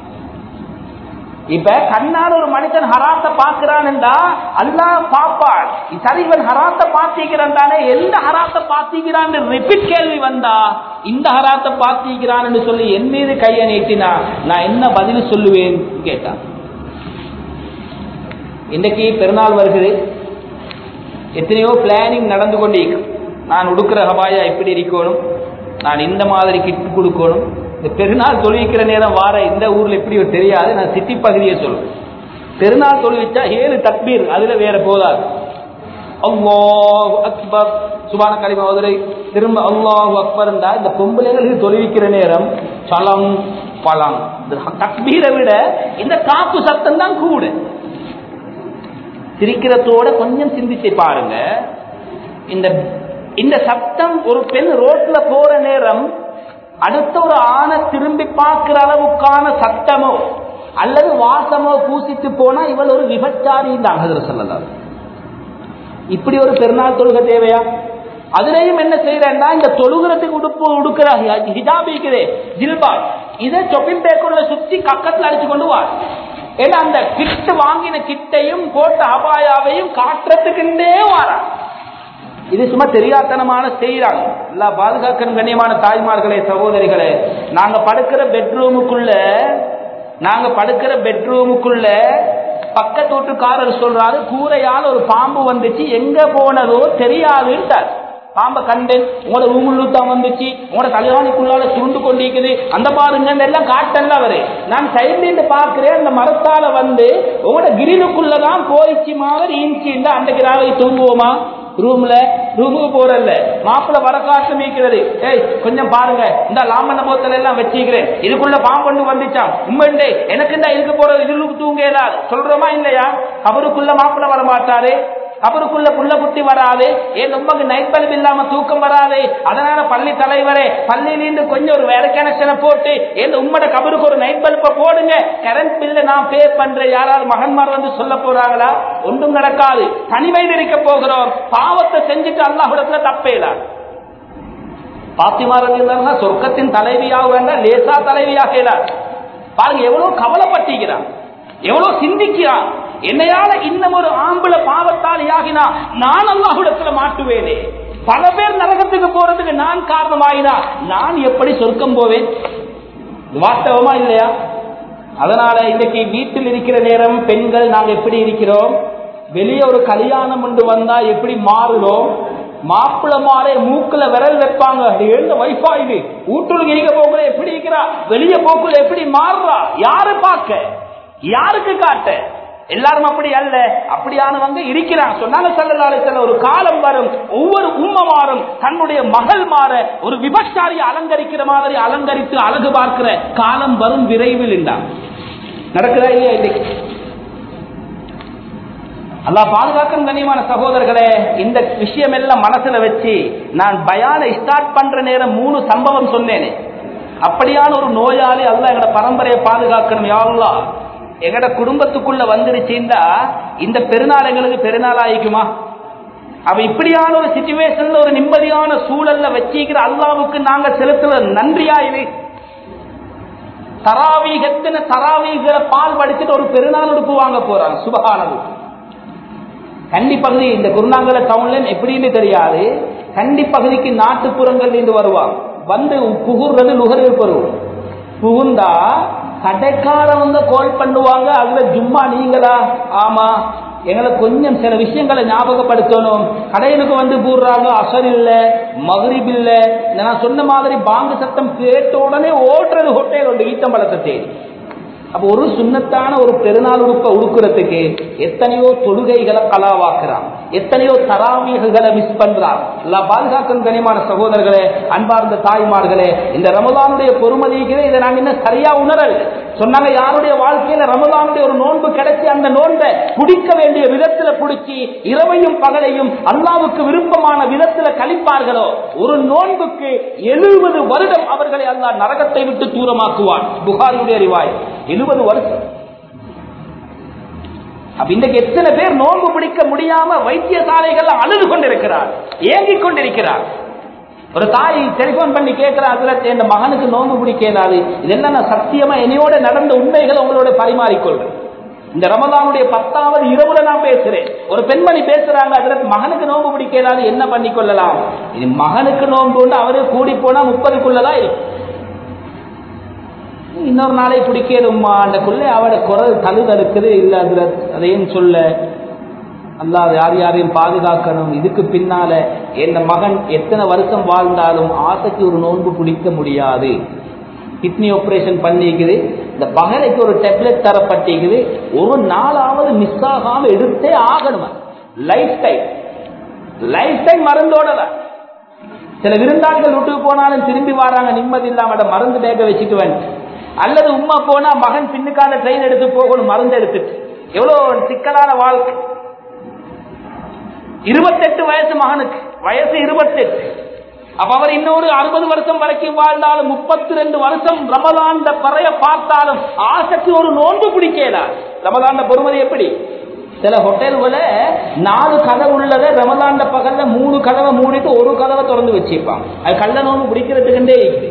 இப்ப கண்ணால் ஒரு மனுஷன் ஹராத்த பாக்குறான்டா அல்லா பாப்பான் சரி இவன் ஹராத்த பாத்திக்கிறான் தானே எந்த ஹராத்த பாத்திக்கிறான் ரிப்பீட் கேள்வி வந்தா இந்த ஹராத்த பாத்திக்கிறான்னு சொல்லி என் மீது கையை நீட்டினா நான் என்ன பதில் சொல்லுவேன் கேட்டான் இன்னைக்கு பெருநாள் வருகிறது எத்தனையோ பிளானிங் நடந்து கொண்டே நான் உடுக்கிற ஹபாயா எப்படி இருக்கணும் நான் இந்த மாதிரி கிட்டு கொடுக்கணும் இந்த பெருநாள் தொழுவிக்கிற நேரம் வார இந்த ஊர்ல எப்படியோ தெரியாது நான் சிட்டி பகுதியை சொல்லுவேன் பெருநாள் தொழுவிச்சா ஏழு தக்பீர் அதுல வேற போதாது அல்லாஹ் அக்பர் சுபான கலிமா மதுரை திரும்ப அல்லாஹ் அக்பர் இந்த பொம்பளைங்களுக்கு தொழுவிக்கிற நேரம் சலம் பழம் இந்த தக்பீரை விட இந்த காப்பு சத்தம் தான் கூடு சிரிக்கிறதோட கொஞ்சம் சிந்திச்சு பாருங்க இந்த இந்த சத்தம் ஒரு பெண் ரோட்ல போற நேரம் அடுத்த ஒரு ஆணை திரும்பி பார்க்கிற அளவுக்கான சத்தமோ அல்லது வாசமோ பூசிட்டு போனா இவள் ஒரு விபச்சாரி தான் சொல்லலாம் இப்படி ஒரு பெருநாள் தொழுகை தேவையா அதுலயும் என்ன செய்யறேன்னா இந்த தொழுகிறதுக்கு உடுப்பு உடுக்கிற ஹிஜாப் இருக்கிறே ஜில்பால் இதை சொப்பின் பேக்குள்ள சுத்தி கக்கத்துல அடிச்சு கொண்டு வா ஏன்னா அந்த கிட்டு வாங்கின கிட்டையும் போட்ட அபாயாவையும் காட்டுறதுக்குண்டே வாரா இது சும்மா தெரியாத்தனமான செய்யறாங்க எல்லா பாதுகாக்கணும் கண்ணியமான தாய்மார்களே சகோதரிகளே நாங்க படுக்கிற பெட்ரூமுக்குள்ள நாங்க படுக்கிற பெட்ரூமுக்குள்ள பக்கத்து வீட்டுக்காரர் சொல்றாரு கூரையால் ஒரு பாம்பு வந்துச்சு எங்க போனதோ தெரியாதுன்ட்டார் பாம்பை கண்டேன் உங்களோட ரூமுள்ளுத்தான் வந்துச்சு உங்களோட தலைவாணிக்குள்ளால சுருண்டு கொண்டிருக்குது அந்த பாருங்க எல்லாம் காட்டல அவரு நான் சைட்ல பாக்குறேன் அந்த மரத்தால வந்து உங்களோட கிரிலுக்குள்ளதான் போயிச்சு மாதிரி இன்ச்சு அன்றைக்கு ராவை தூங்குவோமா ரூம்ல ரூமுக்கு போறல்ல மாப்பிள்ள வரக்காட்டு மீக்கிறது ஏய் கொஞ்சம் பாருங்க இந்த லாமண்ண போத்தல எல்லாம் வச்சுக்கிறேன் இதுக்குள்ள பாம்பு வந்துச்சான் உண்மை எனக்கு இந்த இதுக்கு போறது இதுக்கு தூங்க இயலாது சொல்றோமா இல்லையா அவருக்குள்ள மாப்பிள்ள வர மாட்டாரு அவருக்குள்ள புள்ள குட்டி வராது ஏன் உமக்கு நைட் பல்ப் இல்லாம தூக்கம் வராது அதனால பள்ளி தலைவரே பள்ளியிலிருந்து கொஞ்சம் ஒரு வேற கனெக்ஷனை போட்டு ஏன் உம்மட கபருக்கு ஒரு நைட் பல்ப போடுங்க கரண்ட் பில்ல நான் பே பண்றேன் யாராவது மகன்மார் வந்து சொல்ல போறாங்களா ஒன்றும் நடக்காது தனிமையில் இருக்க போகிறோம் பாவத்தை செஞ்சுட்டு அல்லாஹுடத்துல தப்பேலாம் பாத்திமாரதி சொர்க்கத்தின் தலைவியாக வேண்டாம் லேசா தலைவியாக பாருங்க எவ்வளவு கவலைப்பட்டிருக்கிறான் எவ்வளவு சிந்திக்கிறான் என்னையால இன்னும் ஒரு ஆம்பளை பாவத்தால் ஆகினா நான் அல்லாஹுடத்துல மாட்டுவேனே பல பேர் நரகத்துக்கு போறதுக்கு நான் காரணமாகினா நான் எப்படி சொர்க்கம் போவேன் வாஸ்தவமா இல்லையா அதனால இன்னைக்கு வீட்டில் இருக்கிற நேரம் பெண்கள் நாங்க எப்படி இருக்கிறோம் வெளியே ஒரு கல்யாணம் கொண்டு வந்தா எப்படி மாறுறோம் மாப்பிள்ள மாறே மூக்குல விரல் வைப்பாங்க எழுந்த வைஃபா இது வீட்டுக்கு இருக்க போக்குல எப்படி இருக்கிறா வெளியே போக்குல எப்படி மாறுறா யாரு பார்க்க யாருக்கு காட்ட எல்லாரும் அப்படி அல்ல அப்படியானவங்க இருக்கிறாங்க சொன்னாங்க செல்ல ஒரு காலம் வரும் ஒவ்வொரு உம்மமாறும் தன்னுடைய மகள் மாற ஒரு விபச்சாரியை அலங்கரிக்கிற மாதிரி அலங்கரித்து அழகு பார்க்கிற காலம் வரும் விரைவில் இல்லா நடக்குதா இல்லையா இன்னைக்கு அல்லா பாதுகாக்கும் கண்ணியமான சகோதரர்களே இந்த விஷயம் எல்லாம் மனசுல வச்சு நான் பயான ஸ்டார்ட் பண்ற நேரம் மூணு சம்பவம் சொன்னேனே அப்படியான ஒரு நோயாளி அல்ல எங்கட பரம்பரையை பாதுகாக்கணும் யாருலா எங்கட குடும்பத்துக்குள்ள வந்துருச்சுண்டா இந்த பெருநாள் எங்களுக்கு பெருநாள் ஆயிக்குமா அவ இப்படியான ஒரு சிச்சுவேஷன்ல ஒரு நிம்மதியான சூழல்ல வச்சிக்கிற அல்லாவுக்கு நாங்க செலுத்துற நன்றியா இது தராவீகத்தின தராவீகளை பால் படிச்சுட்டு ஒரு பெருநாள் உடுப்பு வாங்க போறாங்க சுபகானது கண்டி பகுதி இந்த குருநாங்கல டவுன்ல எப்படின்னு தெரியாது கண்டி பகுதிக்கு நாட்டுப்புறங்கள் இருந்து வருவாங்க வந்து புகுறது நுகர்வு பருவம் புகுந்தா கடைக்காரவங்க கால் பண்ணுவாங்க அதுல ஜும்மா நீங்களா ஆமா எங்களை கொஞ்சம் சில விஷயங்களை ஞாபகப்படுத்தணும் கடையிலுக்கு வந்து கூடுறாங்க அசர் இல்ல மகரிப் இல்ல நான் சொன்ன மாதிரி பாங்கு சத்தம் கேட்ட உடனே ஓட்டுறது ஹோட்டல் உண்டு ஈத்தம்பலத்தை தேடி அப்ப ஒரு சுண்ணத்தான ஒரு பெருநாள் உடுப்ப உடுக்கிறதுக்கு எத்தனையோ தொழுகைகளை கலாவாக்குறான் எத்தனையோ தராமியகளை மிஸ் பண்றான் எல்லாம் பாதுகாக்கும் கனிமான சகோதரர்களே அன்பார்ந்த தாய்மார்களே இந்த ரமலானுடைய பொறுமதிக்கிறே இதை நாங்க இன்னும் சரியா உணரல் சொன்னாங்க யாருடைய வாழ்க்கையில ரமலானுடைய ஒரு நோன்பு கிடைச்சி அந்த நோன்பை குடிக்க வேண்டிய விதத்துல குடிச்சு இரவையும் பகலையும் அல்லாவுக்கு விருப்பமான விதத்துல கழிப்பார்களோ ஒரு நோன்புக்கு எழுபது வருடம் அவர்களை அல்லாஹ் நரகத்தை விட்டு தூரமாக்குவான் புகாரியுடைய அறிவாய் எழுபது வருஷம் அப்ப இன்றைக்கு எத்தனை பேர் நோன்பு பிடிக்க முடியாம வைத்தியசாலைகள் அழுது கொண்டிருக்கிறார் ஏங்கிக் கொண்டிருக்கிறார் ஒரு தாய் டெலிபோன் பண்ணி கேட்கிற அதுல என் மகனுக்கு நோன்பு பிடிக்காது இதெல்லாம் நான் சத்தியமா என்னையோட நடந்த உண்மைகளை உங்களோட பரிமாறிக்கொள்றேன் இந்த ரமலானுடைய பத்தாவது இரவுல நான் பேசுறேன் ஒரு பெண்மணி பேசுறாங்க அதுல மகனுக்கு நோன்பு பிடிக்காது என்ன பண்ணி கொள்ளலாம் இது மகனுக்கு நோன்பு அவரு கூடி போனா முப்பதுக்குள்ளதான் இருக்கும் இன்னொரு நாளை பிடிக்கணுமா அந்த குள்ளே அவட குரல் தழுதழுக்குது இல்ல அதுல அதையும் சொல்ல அல்லாத யார் யாரையும் பாதுகாக்கணும் இதுக்கு பின்னால என் மகன் எத்தனை வருஷம் வாழ்ந்தாலும் ஆசைக்கு ஒரு நோன்பு பிடிக்க முடியாது கிட்னி ஆபரேஷன் பண்ணிக்குது இந்த பகலைக்கு ஒரு டெப்லெட் தரப்பட்டிருக்குது ஒரு நாளாவது மிஸ் ஆகாம எடுத்தே ஆகணும் லைஃப் டைம் லைஃப் டைம் மருந்தோட தான் சில விருந்தாளிகள் வீட்டுக்கு போனாலும் திரும்பி வராங்க நிம்மதி இல்லாம மருந்து பேக வச்சுட்டு வந்து அல்லது உமா போனா மகன் பின்னுக்கால ட்ரெயின் எடுத்து போகணும் மருந்து எடுத்துட்டு எவ்வளவு சிக்கலான வாழ்க்கை இருபத்தெட்டு வயசு மகனுக்கு வயசு இருபத்தெட்டு அப்ப அவர் இன்னொரு அறுபது வருஷம் வரைக்கும் வாழ்ந்தாலும் முப்பத்தி ரெண்டு வருஷம் ரமலாண்ட பறைய பார்த்தாலும் ஆசைக்கு ஒரு நோன்பு பிடிக்கல ரமலாண்ட பொறுமதி எப்படி சில ஹோட்டல்கள நாலு கதவு உள்ளத ரமலாண்ட பகல்ல மூணு கதவை மூடிட்டு ஒரு கதவை திறந்து வச்சிருப்பாங்க அது கள்ள நோன்பு பிடிக்கிறதுக்குண்டே இருக்குது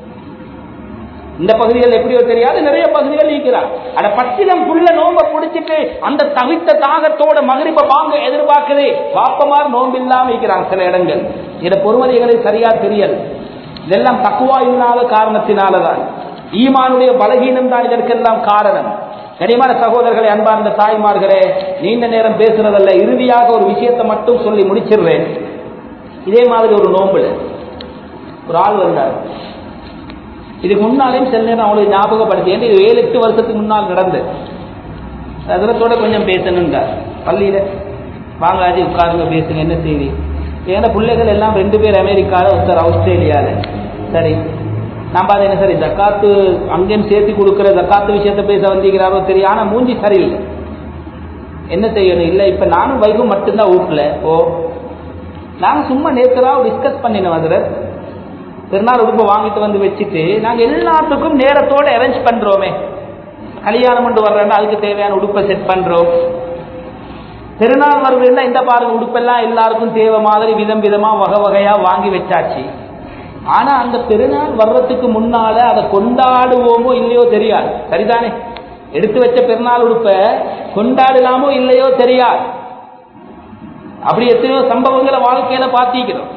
இந்த பகுதிகள் எப்படியோ தெரியாது நிறைய பகுதிகள் இருக்கிறார் அட பச்சிலம் புள்ள நோம்ப பிடிச்சிட்டு அந்த தவித்த தாகத்தோட மகரிப்ப வாங்க எதிர்பார்க்குது வாப்பமார் நோன்பு இல்லாம இருக்கிறாங்க சில இடங்கள் இத பொறுமதிகளை சரியா தெரியல் இதெல்லாம் தக்குவா இல்லாத காரணத்தினாலதான் ஈமானுடைய பலகீனம் தான் இதற்கெல்லாம் காரணம் கனிமான சகோதரர்களை அன்பார்ந்த தாய்மார்களே நீண்ட நேரம் பேசுறதல்ல இறுதியாக ஒரு விஷயத்தை மட்டும் சொல்லி முடிச்சிடுறேன் இதே மாதிரி ஒரு நோம்புல ஒரு ஆள் வந்தார் இதுக்கு முன்னாலேயும் சில நேரம் அவங்களுக்கு ஞாபகப்படுத்தி ஏன்னா இது ஏழு எட்டு வருஷத்துக்கு முன்னால் நடந்தது அதிரத்தோட கொஞ்சம் பேசணுன்றார் பள்ளியில வாங்க ஆஜி உட்காருங்க பேசுங்க என்ன செய்தி ஏன்னா பிள்ளைகள் எல்லாம் ரெண்டு பேர் அமெரிக்காவில் ஒருத்தர் ஆஸ்திரேலியாவில் சரி நம்ம அதை என்ன சரி ஜக்காத்து அங்கேயும் சேர்த்து கொடுக்குற ஜக்காத்து விஷயத்த பேச வந்திருக்கிறாரோ தெரியும் ஆனால் மூஞ்சி சரியில்லை என்ன செய்யணும் இல்லை இப்போ நானும் வைகும் மட்டும்தான் வீட்டில் ஓ நாங்கள் சும்மா நேற்றாக டிஸ்கஸ் பண்ணினோம் அதில் திருநாள் உடுப்பை வாங்கிட்டு வந்து வச்சுட்டு நாங்கள் எல்லாத்துக்கும் நேரத்தோட அரேஞ்ச் பண்றோமே கல்யாணம் கொண்டு வர்றேன்னா அதுக்கு தேவையான உடுப்பை செட் பண்றோம் திருநாள் வருதுன்னா இந்த பாருங்க உடுப்பெல்லாம் எல்லாருக்கும் தேவை மாதிரி விதம் விதமா வகை வகையா வாங்கி வச்சாச்சு ஆனா அந்த பெருநாள் வர்றதுக்கு முன்னால அதை கொண்டாடுவோமோ இல்லையோ தெரியாது சரிதானே எடுத்து வச்ச பெருநாள் உடுப்ப கொண்டாடலாமோ இல்லையோ தெரியாது அப்படி எத்தனையோ சம்பவங்களை வாழ்க்கையில பார்த்திக்கிறோம்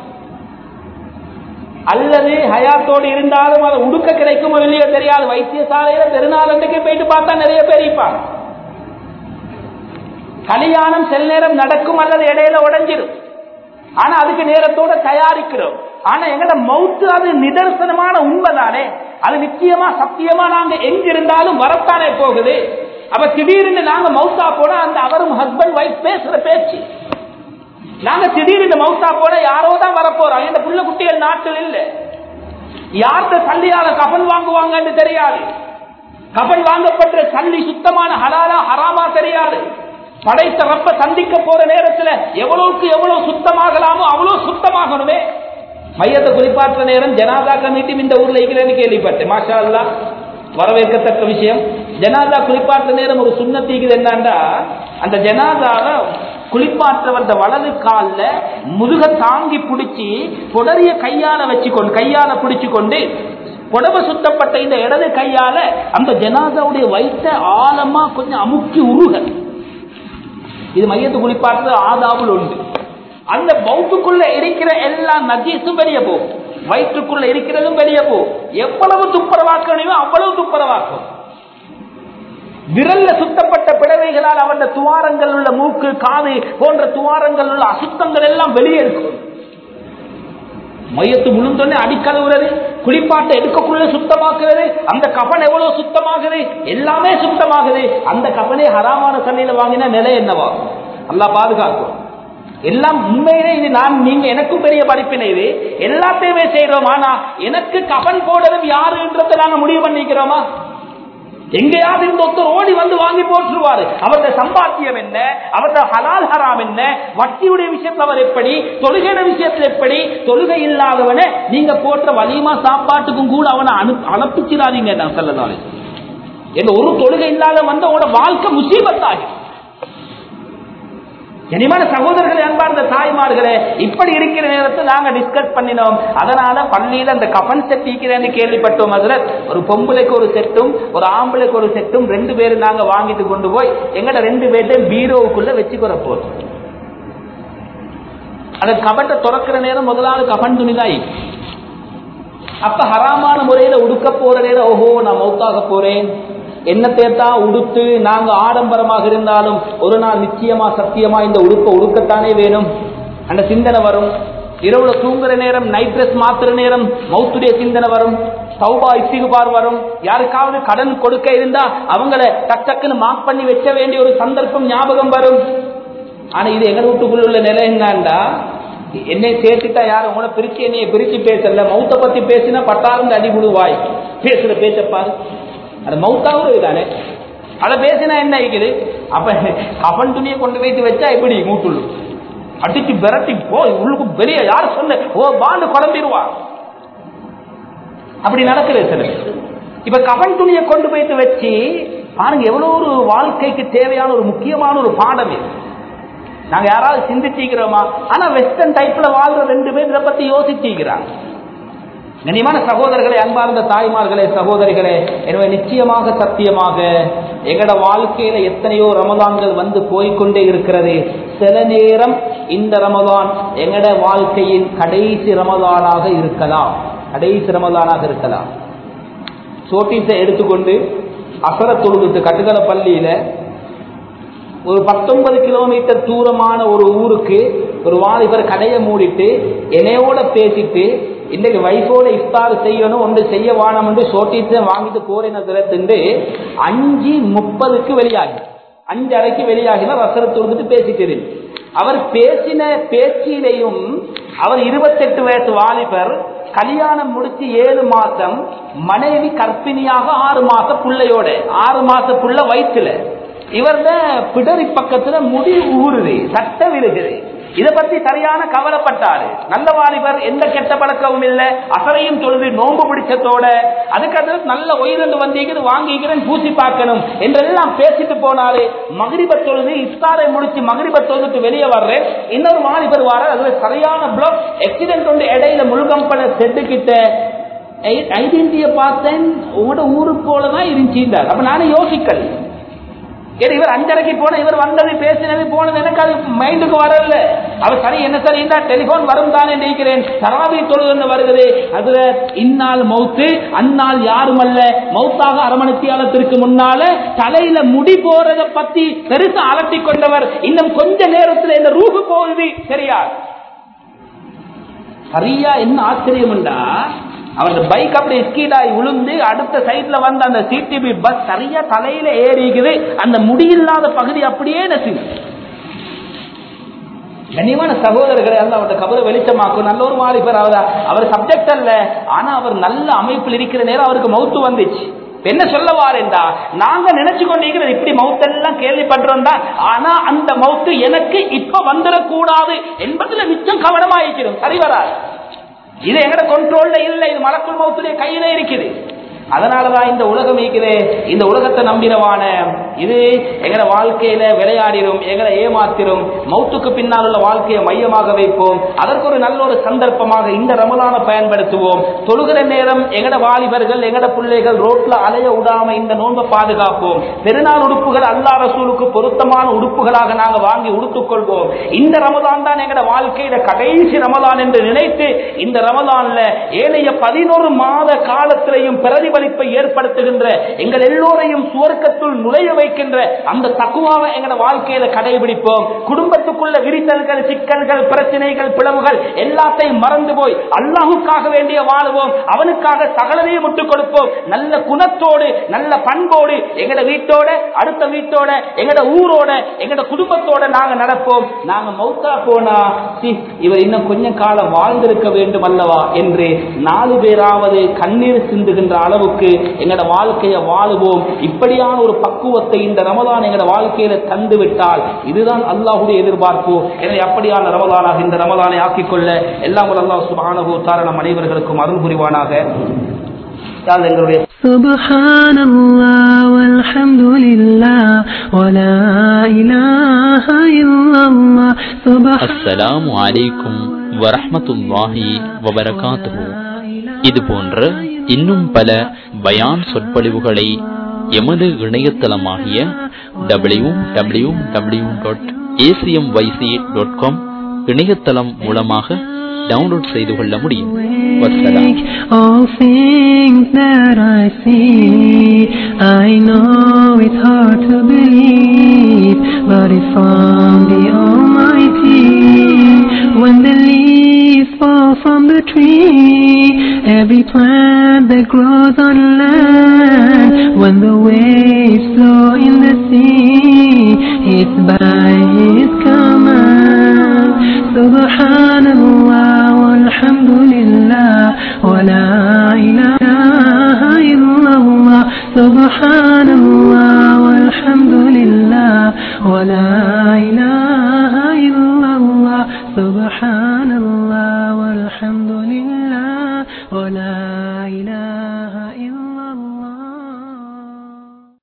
அல்லது ஹயாத்தோடு இருந்தாலும் அதை உடுக்க கிடைக்குமோ இல்லையோ தெரியாது வைத்தியசாலையில பெருநாள் அன்றைக்கு போயிட்டு பார்த்தா நிறைய பேர் இருப்பாங்க கல்யாணம் சில நேரம் நடக்கும் அல்லது இடையில உடைஞ்சிடும் ஆனா அதுக்கு நேரத்தோட தயாரிக்கிறோம் ஆனா எங்கட மவுத்து அது நிதர்சனமான உண்மைதானே அது நிச்சயமா சத்தியமா நாங்க எங்க இருந்தாலும் வரத்தானே போகுது அப்ப திடீர்னு நாங்க மவுத்தா போனா அந்த அவரும் ஹஸ்பண்ட் ஒய்ஃப் பேசுற பேச்சு நாங்க திடீர்னு மவுத்தா போல யாரோ தான் வரப்போறோம் இந்த புள்ள குட்டிகள் நாட்டில் இல்ல யார்கிட்ட சல்லியால கபன் வாங்குவாங்கன்னு தெரியாது கபன் வாங்கப்பட்ட சல்லி சுத்தமான ஹலாலா ஹராமா தெரியாது படைத்த ரப்ப சந்திக்க போற நேரத்துல எவ்வளவுக்கு எவ்வளவு சுத்தமாகலாமோ அவ்வளவு சுத்தமாகணுமே மையத்தை குறிப்பாற்ற நேரம் ஜனாதா கமிட்டி இந்த ஊர்ல இருக்கிறேன்னு கேள்விப்பட்டேன் மாஷா அல்லா வரவேற்கத்தக்க விஷயம் ஜனாதா குளிப்பாற்ற நேரம் ஒரு சுண்ணத்தீக்குது என்னண்டா அந்த ஜனாதாவை குளிப்பாற்றவந்த வலது கால்ல முதுக தாங்கி பிடிச்சி புடரிய கையால வச்சுக்கொண்டு கையால பிடிச்சு கொண்டு புடவை சுத்தப்பட்ட இந்த இடது கையால அந்த ஜனாதாவுடைய வயிற்ற ஆழமா கொஞ்சம் அமுக்கி உருக இது மையத்து குளிப்பாட்டுறது ஆதாபுல் உண்டு அந்த பௌத்துக்குள்ள இருக்கிற எல்லா நஜீஸும் வெளியே போகும் வயிற்றுக்குள்ள இருக்கிறதும் வெளியே போகும் எவ்வளவு துப்புரவாக்கணுமோ அவ்வளவு துப்புரவாக்கும் விரல்ல சுத்தப்பட்ட பிடவைகளால் அவன் துவாரங்கள் உள்ள மூக்கு காது போன்ற துவாரங்கள் உள்ள அசுத்தங்கள் எல்லாம் வெளியே இருக்கும் மையத்து முழுந்தோடனே அடிக்கழுவுறது குளிப்பாட்டை எடுக்கக்குள்ள சுத்தமாக்குறது அந்த கபன் எவ்வளவு சுத்தமாகுது எல்லாமே சுத்தமாகுது அந்த கபனே ஹராமான தண்ணியில வாங்கின நிலை என்னவா நல்லா பாதுகாக்கும் எல்லாம் உண்மையிலே இது நான் நீங்க எனக்கும் பெரிய படிப்பினை இது எல்லாத்தையுமே செய்யறோம் ஆனா எனக்கு கபன் போடுறதும் யாருன்றதை நாங்க முடிவு பண்ணிக்கிறோமா எங்கேயாவது இந்த ஒருத்தர் ஓடி வந்து வாங்கி போட்டுருவாரு அவருடைய சம்பாத்தியம் என்ன அவருடைய ஹலால் ஹராம் என்ன வட்டியுடைய விஷயத்துல அவர் எப்படி தொழுகைയുടെ விஷயத்துல எப்படி தொழுகை இல்லாதவனை நீங்க போட்ட வலிமா சாப்பாட்டுக்கும் கூட அவனை அனு அனுப்பிச்சிடாதீங்க நான் சொல்லதாலே எந்த ஒரு தொழுகை இல்லாத வந்த உங்களோட வாழ்க்கை முசீபத்தாகி இனிமான சகோதரர்களே அன்பார்ந்த தாய்மார்களே இப்படி இருக்கிற நேரத்தில் நாங்க டிஸ்கஸ் பண்ணினோம் அதனால பள்ளியில அந்த கபன் செட் இருக்கிறேன்னு கேள்விப்பட்டோம் அதுல ஒரு பொம்பளைக்கு ஒரு செட்டும் ஒரு ஆம்பளைக்கு ஒரு செட்டும் ரெண்டு பேரும் நாங்க வாங்கிட்டு கொண்டு போய் எங்கட ரெண்டு பேர்ட்டையும் பீரோவுக்குள்ள வச்சுக்கிற போறோம் அந்த கபட்டை துறக்கிற நேரம் முதலாவது கபன் துணிதாய் அப்ப ஹராமான முறையில உடுக்க போற நேரம் ஓஹோ நான் மௌத்தாக போறேன் என்னத்தைத்தான் உடுத்து நாங்க ஆடம்பரமாக இருந்தாலும் ஒரு நாள் நிச்சயமா சத்தியமா இந்த உடுப்பை உடுக்கத்தானே வேணும் அந்த சிந்தனை வரும் இரவுல தூங்குற நேரம் நைட் ட்ரெஸ் மாத்துற நேரம் மௌத்துடைய சிந்தனை வரும் சௌபா இசிகுபார் வரும் யாருக்காவது கடன் கொடுக்க இருந்தா அவங்கள டக் டக்குன்னு மார்க் பண்ணி வைக்க வேண்டிய ஒரு சந்தர்ப்பம் ஞாபகம் வரும் ஆனா இது எங்க வீட்டுக்குள்ள உள்ள நிலை என்னண்டா என்னை சேர்த்துட்டா யாரும் உங்களை பிரிச்சு என்னைய பிரிச்சு பேசல மௌத்த பத்தி பேசினா பட்டார்ந்து அடி விடுவாய் பேசுற பேச்சப்பாரு அது மௌத்தாவது தானே அதை பேசினா என்ன ஆயிக்குது அப்ப கபன் துணியை கொண்டு போயிட்டு வச்சா எப்படி மூட்டுள்ளு அடிச்சு விரட்டி போ உள்ளுக்கு வெளியே யார் சொன்ன ஓ பாண்டு குழம்பிடுவா அப்படி நடக்குது சில இப்ப கபன் துணியை கொண்டு போயிட்டு வச்சு பாருங்க எவ்வளவு ஒரு வாழ்க்கைக்கு தேவையான ஒரு முக்கியமான ஒரு பாடம் இது நாங்க யாராவது சிந்திச்சிக்கிறோமா ஆனா வெஸ்டர்ன் டைப்ல வாழ்ற ரெண்டு பேர் இதை பத்தி யோசிச்சிக்கிறாங்க கண்ணியமான சகோதரர்களே அன்பார்ந்த தாய்மார்களே சகோதரிகளே எனவே நிச்சயமாக சத்தியமாக எங்கட வாழ்க்கையில எத்தனையோ ரமதான்கள் வந்து போய்கொண்டே இருக்கிறது சில நேரம் இந்த ரமதான் எங்கட வாழ்க்கையின் கடைசி ரமதானாக இருக்கலாம் கடைசி ரமதானாக இருக்கலாம் சோட்டீஸை எடுத்துக்கொண்டு அசர தொழுதுட்டு கட்டுக்கல பள்ளியில ஒரு பத்தொன்பது கிலோமீட்டர் தூரமான ஒரு ஊருக்கு ஒரு வாலிபர் கடையை மூடிட்டு என்னையோட பேசிட்டு இன்னைக்கு வைஃபோட இஃப்தார் செய்யணும் ஒன்று செய்ய வானம் என்று சோட்டிட்டு வாங்கிட்டு போறேன்னு திறத்துண்டு அஞ்சு முப்பதுக்கு வெளியாகி அஞ்சு அறைக்கு வெளியாகினா வசரத்தை கொடுத்துட்டு பேசிட்டு அவர் பேசின பேச்சிலையும் அவர் இருபத்தெட்டு வயசு வாலிபர் கல்யாணம் முடிச்சு ஏழு மாசம் மனைவி கற்பிணியாக ஆறு மாச பிள்ளையோட ஆறு மாச புள்ள வயிற்றுல இவர்த பிடரி பக்கத்துல முடி ஊறுது சட்ட விழுகுது இத பத்தி சரியான கவலைப்பட்டாரு நல்ல வாலிபர் எந்த கெட்ட பழக்கமும் இல்ல அசரையும் தொழுது நோன்பு பிடிச்சதோட அதுக்கு நல்ல உயிரிழந்து வந்தீங்க வாங்கிக்கிறேன் பூசி பார்க்கணும் என்றெல்லாம் பேசிட்டு போனாரு மகிரிப தொழுது இஸ்தாரை முடிச்சு மகிரிப தொழுதுட்டு வெளியே வர்றேன் இன்னொரு வாலிபர் வார அதுல சரியான பிளாக் ஆக்சிடென்ட் ஒன்று இடையில முழுகம்பன செட்டு கிட்ட ஐடென்டிட்டியை பார்த்தேன் உங்களோட ஊருக்கு போலதான் இருந்துச்சு அப்ப நானும் யோசிக்கல ஏன்னா இவர் அஞ்சரைக்கு போன இவர் வந்தது பேசினது போனது எனக்கு அது மைண்டுக்கு வரல அவர் சரி என்ன சரி இந்த டெலிபோன் வரும் தானே நினைக்கிறேன் தராவி தொழுது வருகிறது அதுல இந்நாள் மௌத்து அந்நாள் யாரும் அல்ல மௌத்தாக அரமணித்தியாலத்திற்கு முன்னால தலையில முடி போறத பத்தி பெருசா அலட்டி கொண்டவர் இன்னும் கொஞ்ச நேரத்தில் இந்த ரூபு போகுது சரியா சரியா என்ன ஆச்சரியம்டா அவன் பைக் அப்படி ஸ்கீட் ஆகி விழுந்து அடுத்த சைட்ல வந்து அந்த சிடிபி பஸ் சரியா தலையில ஏறிக்குது அந்த முடியில்லாத பகுதி அப்படியே நசுங்க கண்ணியமான சகோதரர்களை அல்ல அவருடைய கபரை வெளிச்சமாக்கும் நல்ல ஒரு வாலிபர் அவர் அவர் சப்ஜெக்ட் அல்ல ஆனா அவர் நல்ல அமைப்பில் இருக்கிற நேரம் அவருக்கு மவுத்து வந்துச்சு என்ன சொல்ல வாரேண்டா நாங்க நினைச்சு கொண்டிருக்கிறது இப்படி மவுத்தெல்லாம் கேள்விப்படுறோம் தான் ஆனா அந்த மவுத்து எனக்கு இப்ப வந்துடக்கூடாது என்பதுல மிச்சம் கவனமா இருக்கிறோம் சரி வராது இது எங்கட கண்ட்ரோல்ல இல்ல இது மலக்குள் மௌத்துடைய கையில இருக்குது அதனாலதான் இந்த உலகம் இருக்குது இந்த உலகத்தை நம்பினவான இது எங்கட வாழ்க்கையில விளையாடிடும் எங்களை ஏமாத்திரும் மௌத்துக்கு பின்னால் உள்ள வாழ்க்கையை மையமாக வைப்போம் அதற்கு ஒரு நல்ல ஒரு சந்தர்ப்பமாக இந்த ரமலான பயன்படுத்துவோம் தொழுகிற நேரம் எங்கட வாலிபர்கள் எங்கட பிள்ளைகள் ரோட்ல அலைய விடாம இந்த நோன்பை பாதுகாப்போம் பெருநாள் உடுப்புகள் அல்லா ரசூலுக்கு பொருத்தமான உடுப்புகளாக நாங்க வாங்கி உடுத்துக் கொள்வோம் இந்த ரமதான் தான் எங்கட வாழ்க்கையில கடைசி ரமதான் என்று நினைத்து இந்த ரமதான்ல ஏனைய பதினோரு மாத காலத்திலையும் பிரதிபலிப்பை ஏற்படுத்துகின்ற எங்கள் எல்லோரையும் சுவர்க்கத்துள் நுழைய வைக்கின்ற அந்த தக்குவாவை எங்கட வாழ்க்கையில கடைபிடிப்போம் குடும்பத்துக்குள்ள விரிசல்கள் சிக்கல்கள் பிரச்சனைகள் பிளவுகள் எல்லாத்தையும் மறந்து போய் அல்லாஹுக்காக வேண்டிய வாழுவோம் அவனுக்காக சகலதையும் விட்டுக் கொடுப்போம் நல்ல குணத்தோடு நல்ல பண்போடு எங்கட வீட்டோட அடுத்த வீட்டோட எங்கட ஊரோட எங்கட குடும்பத்தோட நாங்க நடப்போம் நாங்க மௌத்தா போனா சி, இவர் இன்னும் கொஞ்ச காலம் வாழ்ந்திருக்க வேண்டும் அல்லவா என்று நாலு பேராவது கண்ணீர் சிந்துகின்ற அளவுக்கு எங்கட வாழ்க்கையை வாழுவோம் இப்படியான ஒரு பக்குவத்தை இந்த ரமதான் எங்கட வாழ்க்கையில தந்து விட்டால் இதுதான் அல்லாஹுடைய எதிர்பார்ப்பு எனவே அப்படியான ரமதானாக இந்த ரமதானை ஆக்கிக்கொள்ள எல்லாம் வல்ல அல்லாஹ் சுப்ஹானஹு தஆலா நம் அனைவர்களுக்கும் அருள் புரிவானாக யா அல்லாஹ் எங்களுடைய سبحان الله والحمد لله ولا إله إلا الله سبحان அஸ்ஸலாமு அலைக்கும் வரஹ்மத்துல்லாஹி வபரகாத்துஹு இது போன்ற இன்னும் பல பயான் சொற்பொழிவுகளை எமது இணையதளமாகிய W W W dot ACM YC dot com இணையதளம் மூலமாக டவுன்லோட் செய்து கொள்ள முடியும் வசலாம் All things that I see, I know it's hard to believe, but it's from the Almighty. When the leaves fall from the tree, every plant that grows on land, when the waves flow in the sea, it's by His command. Subhanallah walhamdulillah wa la ilaha illallah. Subhanallah walhamdulillah wa la ilaha